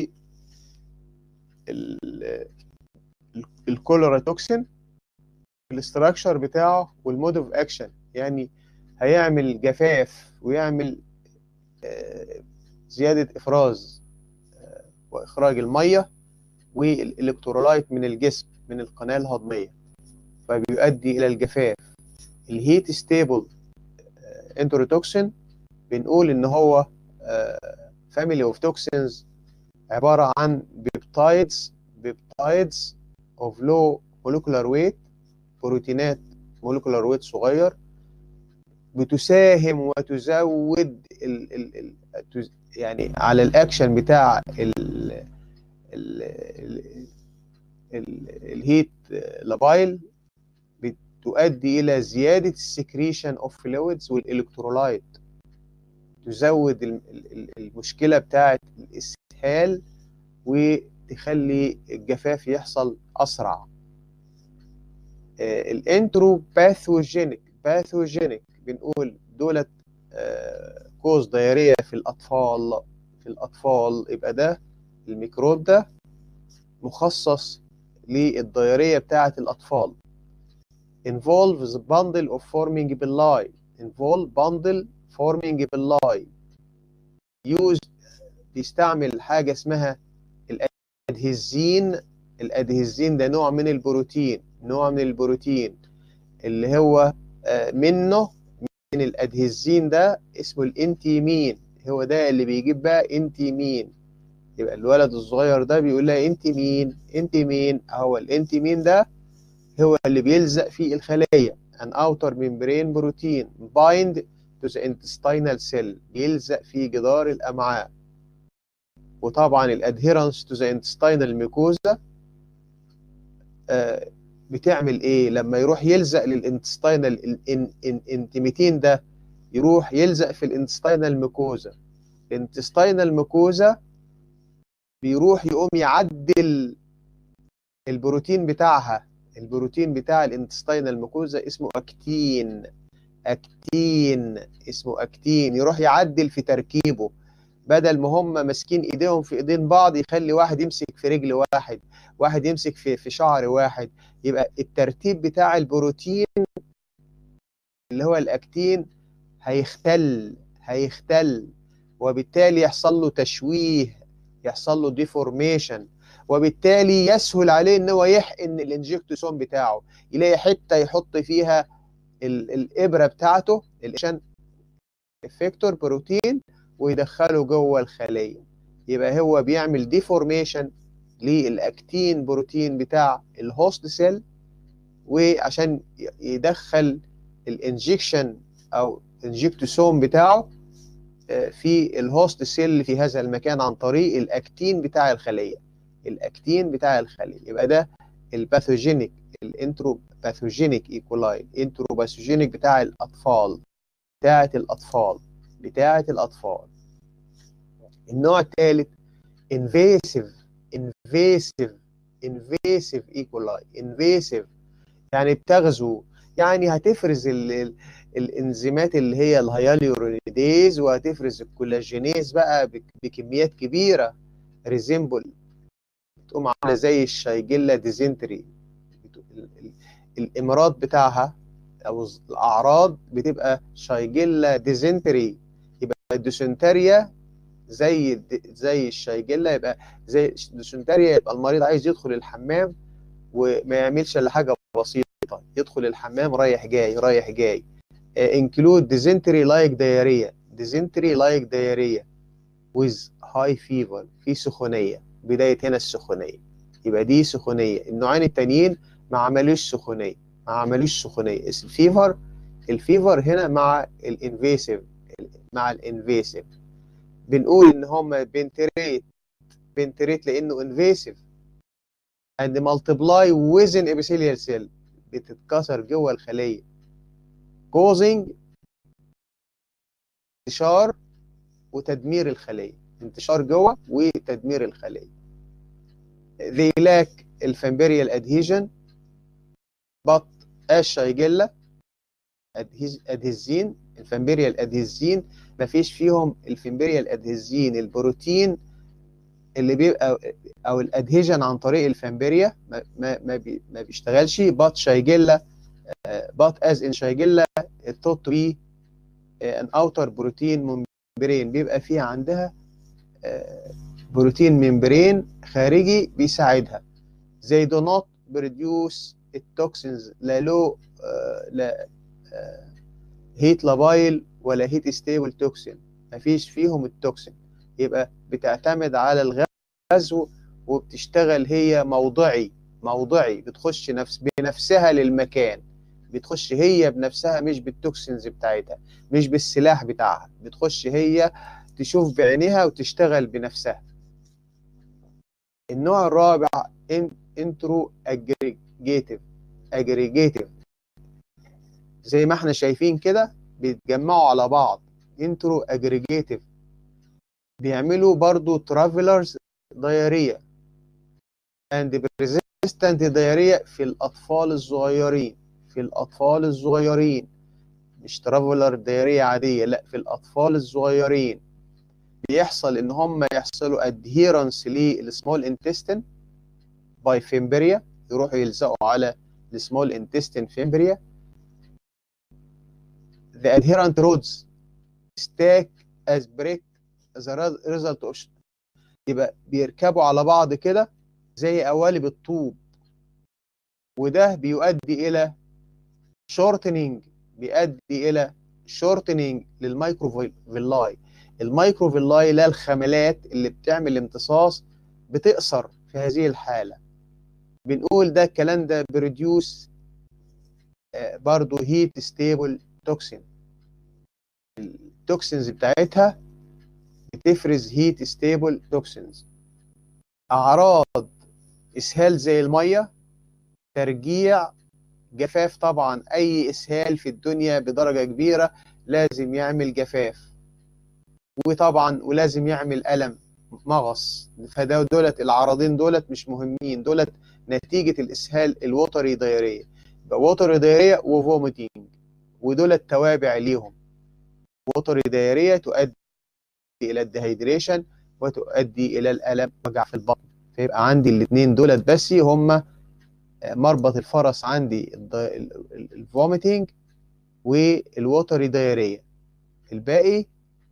الكوليرا توكسين الاستراكشر بتاعه والمود اوف اكشن يعني هيعمل جفاف ويعمل زيادة افراز واخراج الميه والالكترولايت من الجسم من القناه الهضميه فبيؤدي الى الجفاف الهيت ستيبل انتروتوكسين بنقول ان هو فاميلي اوف توكسينز عباره عن بيبتايدز بيبتايدز اوف لو مولكولار ويت بروتينات مولكولار ويت صغير بتساهم وتزود ال ال ال يعني على الاكشن بتاع ال ال ال الهيت لابايل بتؤدي الى زياده السكريشن اوف فلويدز والالكترولايت تزود المشكله بتاعه الاسهال وتخلي الجفاف يحصل اسرع الانترو باثوجينيك باثوجينيك بنقول دولت كوز دايريه في الاطفال في الاطفال يبقى ده الميكروب ده مخصص للدياريه بتاعه الاطفال involves bundle of forming villi involve bundle forming villi use بيستعمل حاجه اسمها الادهيزين الادهيزين ده نوع من البروتين نوع من البروتين اللي هو منه من الادهيزين ده اسمه الانتيمين هو ده اللي بيجيب بقى انتيمين يبقى الولد الصغير ده بيقول لها انت مين انت مين هو الانت مين ده هو اللي بيلزق في الخلايا an outer membrane protein bind to the intestinal cell بيلزق في جدار الامعاء وطبعا الادهيرنس to the intestinal mucosa آه بتعمل ايه لما يروح يلزق للانتستينال الانتيميتين ده يروح يلزق في الانتستينال ميكوزا الانتستينال ميكوزا بيروح يقوم يعدل البروتين بتاعها البروتين بتاع الانتستينال ميكوزا اسمه اكتين اكتين اسمه اكتين يروح يعدل في تركيبه بدل ما هم ماسكين ايديهم في ايدين بعض يخلي واحد يمسك في رجل واحد واحد يمسك في في شعر واحد يبقى الترتيب بتاع البروتين اللي هو الاكتين هيختل هيختل وبالتالي يحصل له تشويه يحصل له ديفورميشن وبالتالي يسهل عليه ان هو يحقن الانجكتوسوم بتاعه يلاقي حته يحط فيها ال الابره بتاعته عشان افكتور بروتين ويدخله جوه الخليه يبقى هو بيعمل ديفورميشن للاكتين بروتين بتاع الهوست سيل وعشان يدخل الانجكشن او انجكتوسوم بتاعه في الهوست سيل في هذا المكان عن طريق الاكتين بتاع الخليه الاكتين بتاع الخليه يبقى ده الباثوجينيك الانترو باثوجينيك ايكولاي الانترو باثوجينيك بتاع الاطفال بتاعه الاطفال بتاعه الاطفال النوع الثالث انفيسيف انفيسيف انفيسيف ايكولاي انفيسيف يعني بتغزو يعني هتفرز ال ال الانزيمات اللي هي الهياليورونيديز وهتفرز الكولاجينيز بقى بكميات كبيره ريزيمبل تقوم عامله زي الشايجيلا ديزنتري الامراض بتاعها او الاعراض بتبقى شايجيلا ديزنتري يبقى الديسنتريا زي زي الشايجيلا يبقى زي الديسنتريا يبقى المريض عايز يدخل الحمام وما يعملش الا حاجه بسيطه يدخل الحمام رايح جاي رايح جاي include dysentery like diarrhea dysentery like diarrhea with high fever في سخونيه بدايه هنا السخونيه يبقى دي سخونيه النوعين التانيين ما عملوش سخونيه ما عملوش سخونيه الفيفر الفيفر هنا مع الانفيسيف مع الانفيسيف بنقول ان هم بنتريت بنتريت لانه انفيسيف and multiply within epithelial cell بتتكسر جوه الخليه causing انتشار وتدمير الخليه انتشار جوه وتدمير الخليه they lack الفامبريال adhesion but الشايجيلا ادهيزين الفامبريال ادهيزين مفيش فيهم الفامبريال ادهيزين البروتين اللي بيبقى او الادهيجن عن طريق الفامبريا ما ما ما, بي ما بيشتغلش بات شايجيلا بات از ان شايجيلا التوت تو بي ان اوتر بروتين ممبرين بيبقى فيها عندها بروتين ممبرين خارجي بيساعدها زي دو نوت بروديوس التوكسينز لا لو لا هيت لابايل ولا هيت ستيبل توكسين مفيش فيهم التوكسين يبقى بتعتمد على الغزو وبتشتغل هي موضعي موضعي بتخش نفس بنفسها للمكان بتخش هي بنفسها مش بالتوكسينز بتاعتها مش بالسلاح بتاعها بتخش هي تشوف بعينها وتشتغل بنفسها النوع الرابع انترو اجريجيتيف اجريجيتيف زي ما احنا شايفين كده بيتجمعوا على بعض انترو اجريجيتيف بيعملوا برضو ترافلرز دايرية and persistent diarrhea في الأطفال الصغيرين في الأطفال الصغيرين مش ترافلر دايرية عادية لا في الأطفال الصغيرين بيحصل إن هم يحصلوا adherence للسمول intestine by fimbria يروحوا يلزقوا على السمول intestine fimbria the adherent rods stack as brick as a result of يبقى بيركبوا على بعض كده زي قوالب الطوب وده بيؤدي الى shortening بيؤدي الى shortening للمايكروفيلاي المايكروفيلاي لا الخملات اللي بتعمل امتصاص بتقصر في هذه الحالة بنقول ده الكلام ده بريديوس برضو هيت ستيبل توكسين التوكسينز بتاعتها بتفرز هيت ستيبل توكسينز اعراض اسهال زي الميه ترجيع جفاف طبعا اي اسهال في الدنيا بدرجه كبيره لازم يعمل جفاف وطبعا ولازم يعمل الم مغص فده دولت العرضين دولت مش مهمين دولت نتيجه الاسهال الوتري دايريه يبقى وتري دايريه وفوميتنج ودولت توابع ليهم وتري دايريه تؤدي الى الديهيدريشن وتؤدي الى الالم وجع في البطن فيبقى عندي الاثنين دولت بس هم مربط الفرس عندي الفوميتنج والوتري دايريه الباقي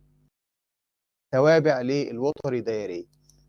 توابع للوتري دايريه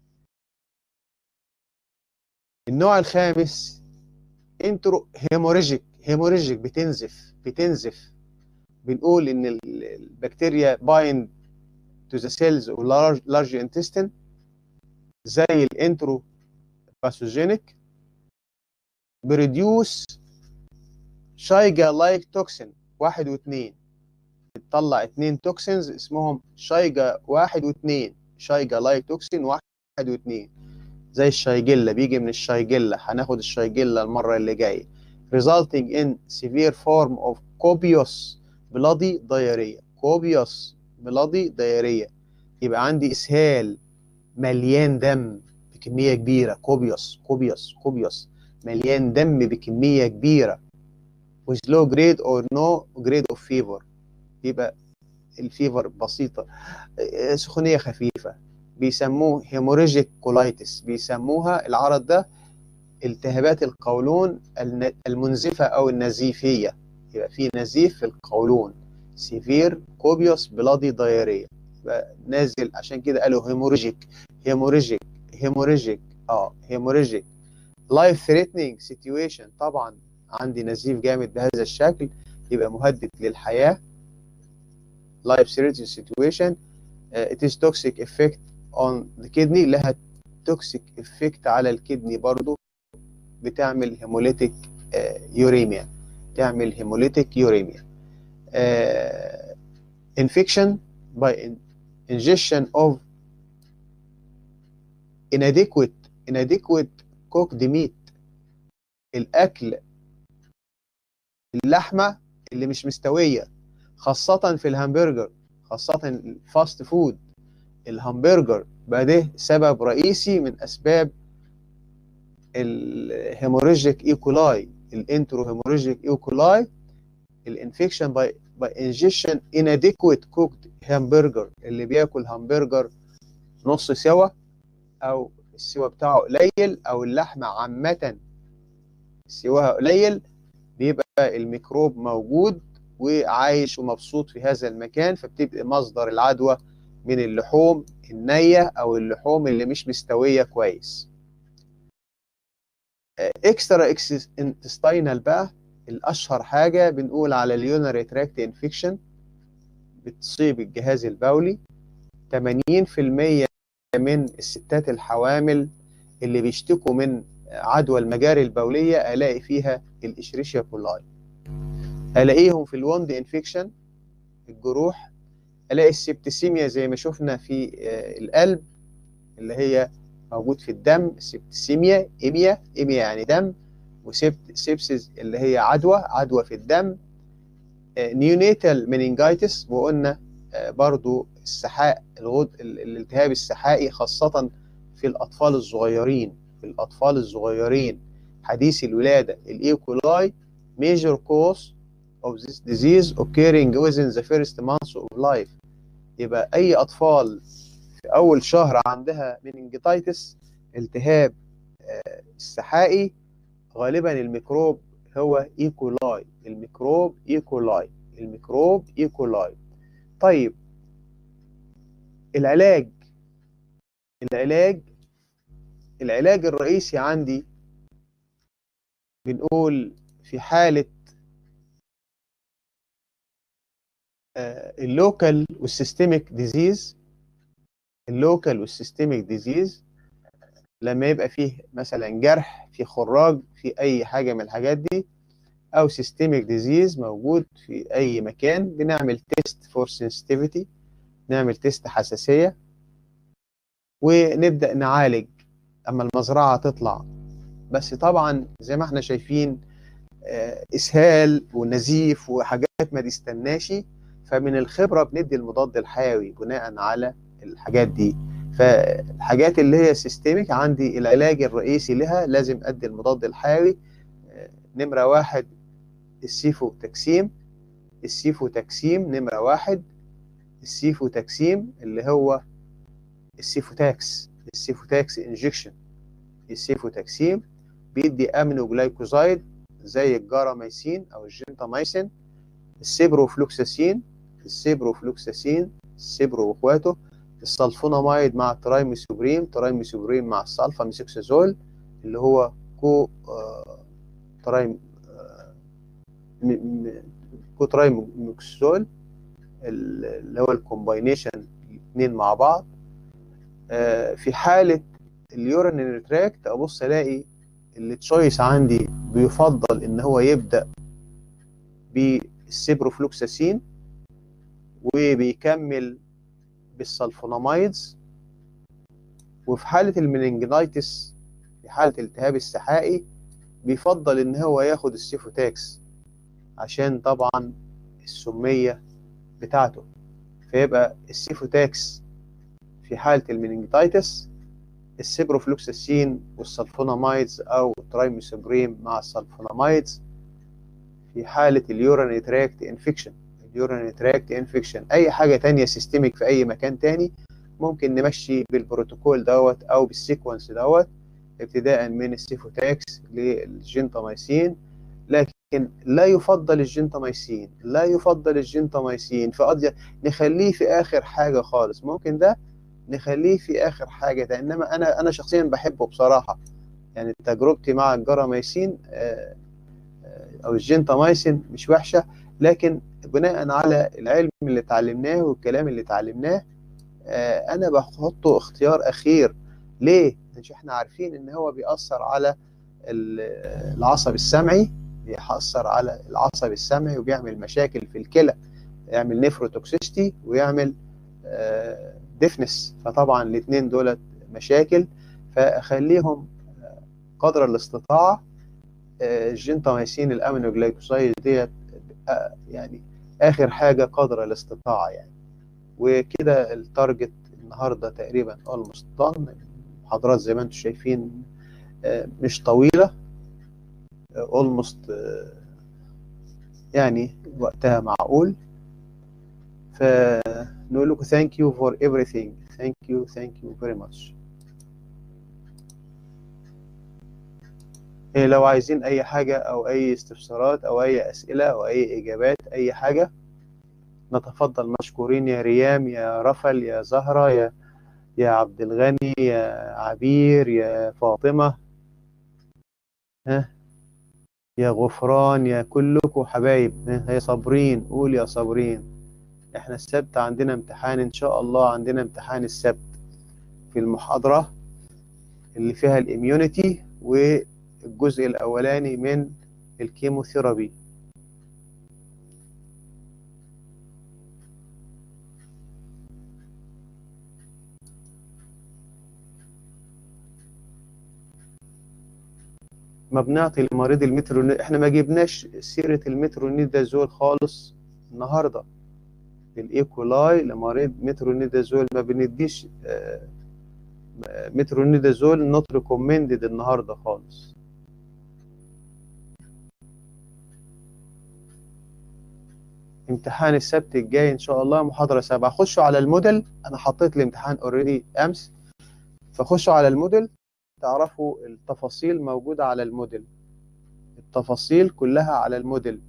النوع الخامس انترو هيموريجيك هيموريجيك بتنزف بتنزف بنقول ان البكتيريا بايند تو ذا سيلز او لارج انتستين زي الانترو باثوجينيك بريديوس شايجا لايك توكسين واحد واثنين بتطلع اثنين توكسينز اسمهم شايجا واحد واثنين شايجا لايك توكسين واحد واثنين زي الشايجيلا بيجي من الشايجيلا هناخد الشايجيلا المرة اللي جاية resulting in severe form of copious bloody diarrhea copious bloody diarrhea يبقى عندي اسهال مليان دم بكمية كبيرة كوبيوس كوبيوس كوبيوس مليان دم بكمية كبيرة with low grade or no grade of fever يبقى الفيفر بسيطة سخونية خفيفة بيسموه هيموريجيك كولايتس بيسموها العرض ده التهابات القولون المنزفة أو النزيفية يبقى في نزيف في القولون سيفير كوبيوس بلادي دايريا يبقى نازل عشان كده قالوا هيموريجيك هيموريجيك هيموريجيك اه هيموريجيك لايف ثريتنينج سيتويشن طبعا عندي نزيف جامد بهذا الشكل يبقى مهدد للحياة life threatening situation uh, it is toxic effect on the kidney لها toxic effect على الكدني برضو بتعمل هيموليتيك يوريميا تعمل هيموليتيك يوريميا infection by ingestion of inadequate inadequate cooked meat الاكل اللحمه اللي مش مستويه خاصه في الهمبرجر خاصه الفاست فود الهمبرجر بقى ده سبب رئيسي من اسباب الهيموريجيك ايكولاي الانترو هيموريجيك ايكولاي الانفكشن باي باي انجكشن inadequate cooked همبرجر اللي بياكل همبرجر نص سوا او السوا بتاعه قليل او اللحمه عامه سواها قليل بيبقى الميكروب موجود وعايش ومبسوط في هذا المكان فبتبقى مصدر العدوى من اللحوم النية أو اللحوم اللي مش مستوية كويس اكسترا انتستينال بقى الأشهر حاجة بنقول على اليونري تراكت انفكشن بتصيب الجهاز البولي 80% من الستات الحوامل اللي بيشتكوا من عدوى المجاري البولية ألاقي فيها الإشريشيا كولاي ألاقيهم في الوند انفكشن الجروح الاقي السبتسيميا زي ما شفنا في القلب اللي هي موجود في الدم سبتسيميا ايميا ايميا يعني دم وسبت سيبسيس اللي هي عدوى عدوى في الدم نيونيتال مننجايتس وقلنا برضو السحاء الغد الالتهاب السحائي خاصة في الأطفال الصغيرين في الأطفال الصغيرين حديث الولادة الإيكولاي major cause of this disease occurring within the first months of life يبقى أي أطفال في أول شهر عندها مننجيتايتس التهاب السحائي غالبا الميكروب هو إيكولاي الميكروب إيكولاي الميكروب إيكولاي طيب العلاج العلاج العلاج الرئيسي عندي بنقول في حالة اللوكال والسيستميك ديزيز اللوكال والسيستميك ديزيز لما يبقى فيه مثلا جرح في خراج في اي حاجه من الحاجات دي او سيستميك ديزيز موجود في اي مكان بنعمل تيست فور سنسيتيفيتي نعمل تيست حساسيه ونبدا نعالج اما المزرعه تطلع بس طبعا زي ما احنا شايفين اسهال ونزيف وحاجات ما تستناش فمن الخبره بندي المضاد الحيوي بناء على الحاجات دي فالحاجات اللي هي سيستميك عندي العلاج الرئيسي لها لازم ادي المضاد الحيوي نمره واحد السيفو تكسيم السيفو تكسيم نمره واحد السيفو تكسيم اللي هو السيفوتاكس السيفوتاكس انجكشن السيفوتاكسيم بيدي امينو جلايكوزايد زي الجاراميسين او الجنتاميسين السيبروفلوكساسين السيبروفلوكساسين السيبرو واخواته السلفونامايد مع الترايميثوبريم ترايميثوبريم مع السلفا ميثوكسازول اللي هو كو آه ترايم آه م- م- كو ترايموكسول اللي هو الكومباينيشن الاثنين مع بعض آه في حالة اليورينري تراكت ابص الاقي التشويس عندي بيفضل ان هو يبدأ بالسيبروفلوكساسين وبيكمل بالسلفونامايدز وفي حالة المننجنايتس في حالة التهاب السحائي بيفضل ان هو ياخد السيفوتاكس عشان طبعا السمية بتاعته فيبقى السيفوتاكس في حالة المننجتايتس السيبروفلوكساسين والسلفونامايدز او ترايميثوبريم مع السلفونامايدز في حالة اليوراني تراكت انفكشن اليوراني تراكت انفكشن اي حاجة تانية سيستميك في اي مكان تاني ممكن نمشي بالبروتوكول دوت او بالسيكونس دوت ابتداء من السيفوتاكس للجنتاميسين لكن لا يفضل الجنتاميسين لا يفضل الجنتاميسين فقد نخليه في اخر حاجة خالص ممكن ده نخليه في اخر حاجة ده انما انا انا شخصيا بحبه بصراحة يعني تجربتي مع الجراميسين او الجنتاميسين مش وحشة لكن بناء على العلم اللي اتعلمناه والكلام اللي اتعلمناه انا بحطه اختيار اخير ليه مش احنا عارفين ان هو بيأثر على العصب السمعي بيأثر على العصب السمعي وبيعمل مشاكل في الكلى يعمل نيفروتوكسيستي ويعمل ديفنس فطبعا الاثنين دولت مشاكل فاخليهم قدر الاستطاعه الجنتاميسين الامينوجلايكوسايد ديت يعني اخر حاجه قدر الاستطاعه يعني وكده التارجت النهارده تقريبا اولموست دان المحاضرات زي ما انتم شايفين مش طويله اولموست يعني وقتها معقول فنقول لكم thank you for everything thank you thank you very much إيه لو عايزين اي حاجة او اي استفسارات او اي اسئلة او اي اجابات اي حاجة نتفضل مشكورين يا ريام يا رفل يا زهرة يا يا عبد الغني يا عبير يا فاطمة ها يا غفران يا كلكم حبايب ها يا صابرين قول يا صابرين احنا السبت عندنا امتحان ان شاء الله عندنا امتحان السبت في المحاضرة اللي فيها الاميونيتي والجزء الاولاني من الكيموثيرابي ما بنعطي المريض المترونيد احنا ما جبناش سيرة المترونيدازول خالص النهارده الايكولاي لمريض مترونيدازول ما بنديش مترونيدازول نوت ريكومندد النهارده خالص امتحان السبت الجاي ان شاء الله محاضره سبعه خشوا على الموديل انا حطيت الامتحان اوريدي امس فخشوا على الموديل تعرفوا التفاصيل موجوده على الموديل التفاصيل كلها على الموديل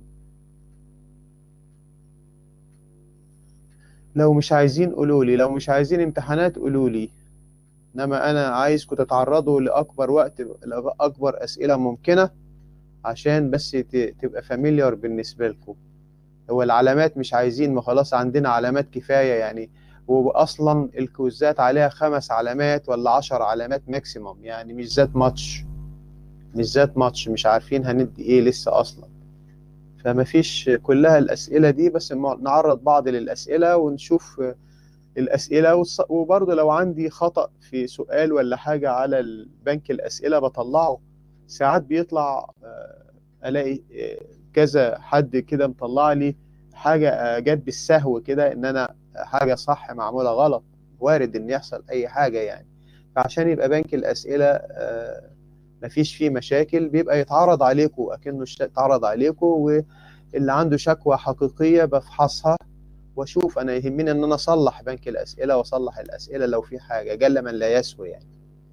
لو مش عايزين قولوا لي لو مش عايزين امتحانات قولوا لي انما انا عايزكم تتعرضوا لاكبر وقت لاكبر اسئله ممكنه عشان بس تبقى فاميليار بالنسبه لكم هو العلامات مش عايزين ما خلاص عندنا علامات كفايه يعني واصلا الكوزات عليها خمس علامات ولا عشر علامات ماكسيموم يعني مش ذات ماتش مش ذات ماتش مش عارفين هندي ايه لسه اصلا فما فيش كلها الأسئلة دي بس نعرض بعض للأسئلة ونشوف الأسئلة وبرضه لو عندي خطأ في سؤال ولا حاجة على البنك الأسئلة بطلعه ساعات بيطلع ألاقي كذا حد كده مطلع لي حاجة جت بالسهو كده إن أنا حاجة صح معمولة غلط وارد إن يحصل أي حاجة يعني فعشان يبقى بنك الأسئلة مفيش فيه مشاكل بيبقى يتعرض عليكم اكنه اتعرض عليكم واللي عنده شكوى حقيقيه بفحصها واشوف انا يهمني ان انا اصلح بنك الاسئله واصلح الاسئله لو في حاجه جل من لا يسوي يعني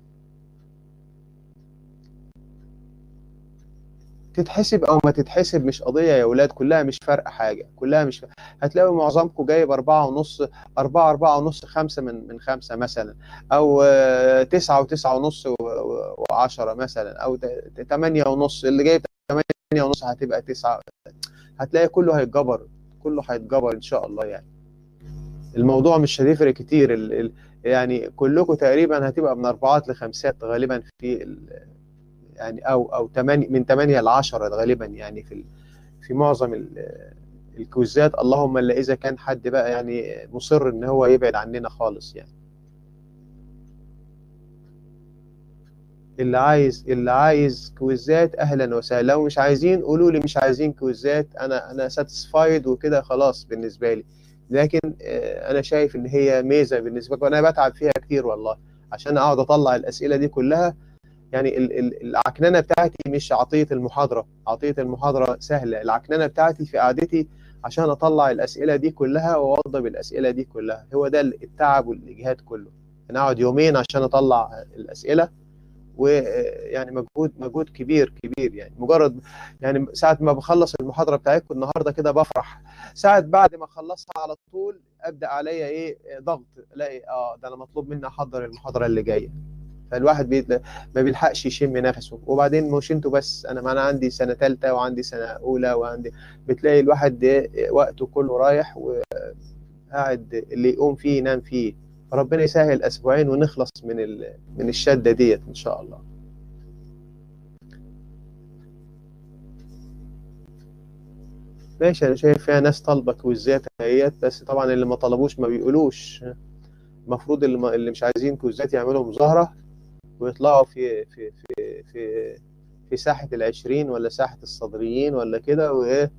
تتحسب او ما تتحسب مش قضيه يا ولاد كلها مش فارقه حاجه كلها مش فارقة. هتلاقوا معظمكم جايب أربعة ونص أربعة أربعة ونص خمسة من من خمسة مثلا أو آه، تسعة وتسعة ونص و- و- وعشرة مثلا أو ت- تمانية ونص اللي جايب تمانية ونص هتبقى تسعة هتلاقي كله هيتجبر كله هيتجبر إن شاء الله يعني الموضوع مش هتفرق كتير ال ال يعني كلكم تقريبا هتبقى من أربعات لخمسات غالبا في ال يعني أو أو تمانية من تمانية لعشرة غالبا يعني في ال في معظم ال- الكويزات اللهم الا اذا كان حد بقى يعني مصر ان هو يبعد عننا خالص يعني اللي عايز اللي عايز كويزات اهلا وسهلا لو مش عايزين قولوا لي مش عايزين كويزات انا انا ساتسفايد وكده خلاص بالنسبه لي لكن آه، انا شايف ان هي ميزه بالنسبه لي وانا بتعب فيها كتير والله عشان اقعد اطلع الاسئله دي كلها يعني ال- ال- العكننه بتاعتي مش عطيه المحاضره عطيه المحاضره سهله العكننه بتاعتي في قعدتي عشان اطلع الاسئله دي كلها واوضب الاسئله دي كلها هو ده التعب والاجهاد كله انا اقعد يومين عشان اطلع الاسئله ويعني مجهود مجهود كبير كبير يعني مجرد يعني ساعة ما بخلص المحاضرة بتاعتكم النهارده كده بفرح ساعة بعد ما اخلصها على طول ابدا عليا ايه ضغط الاقي اه ده انا مطلوب مني احضر المحاضرة اللي جاية فالواحد بيت ما بيلحقش يشم نفسه وبعدين مش انتوا بس انا ما انا عندي سنة ثالثة وعندي سنة اولى وعندي بتلاقي الواحد إيه وقته كله رايح وقاعد اللي يقوم فيه ينام فيه فربنا يسهل اسبوعين ونخلص من ال... من الشده ديت ان شاء الله ماشي انا شايف فيها ناس طالبه كويزات اهيت بس طبعا اللي ما طلبوش ما بيقولوش المفروض اللي, ما... اللي مش عايزين كويزات يعملوا مظاهره ويطلعوا في في في في في ساحه العشرين ولا ساحه الصدريين ولا كده وايه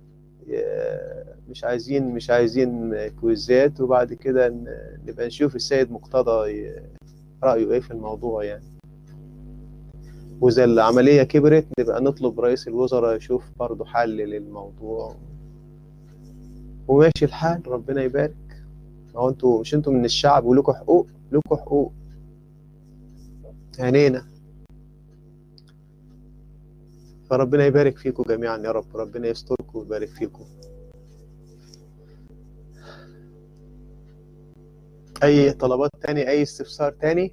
مش عايزين مش عايزين كويزات وبعد كده نبقى نشوف السيد مقتضى رأيه ايه في الموضوع يعني وإذا العملية كبرت نبقى نطلب رئيس الوزراء يشوف برضه حل للموضوع وماشي الحال ربنا يبارك هو انتوا مش انتوا من الشعب ولكم حقوق لكم حقوق عينينا فربنا يبارك فيكم جميعا يا رب ربنا يستركم ويبارك فيكم اي طلبات تاني اي استفسار تاني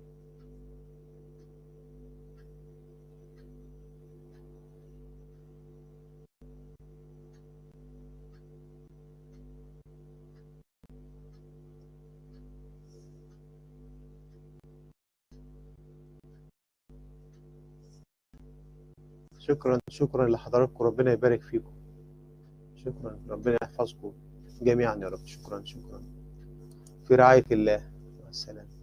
شكرا شكرا لحضراتكم ربنا يبارك فيكم شكرا ربنا يحفظكم جميعا يا رب شكرا شكرا في رعاية الله مع السلامة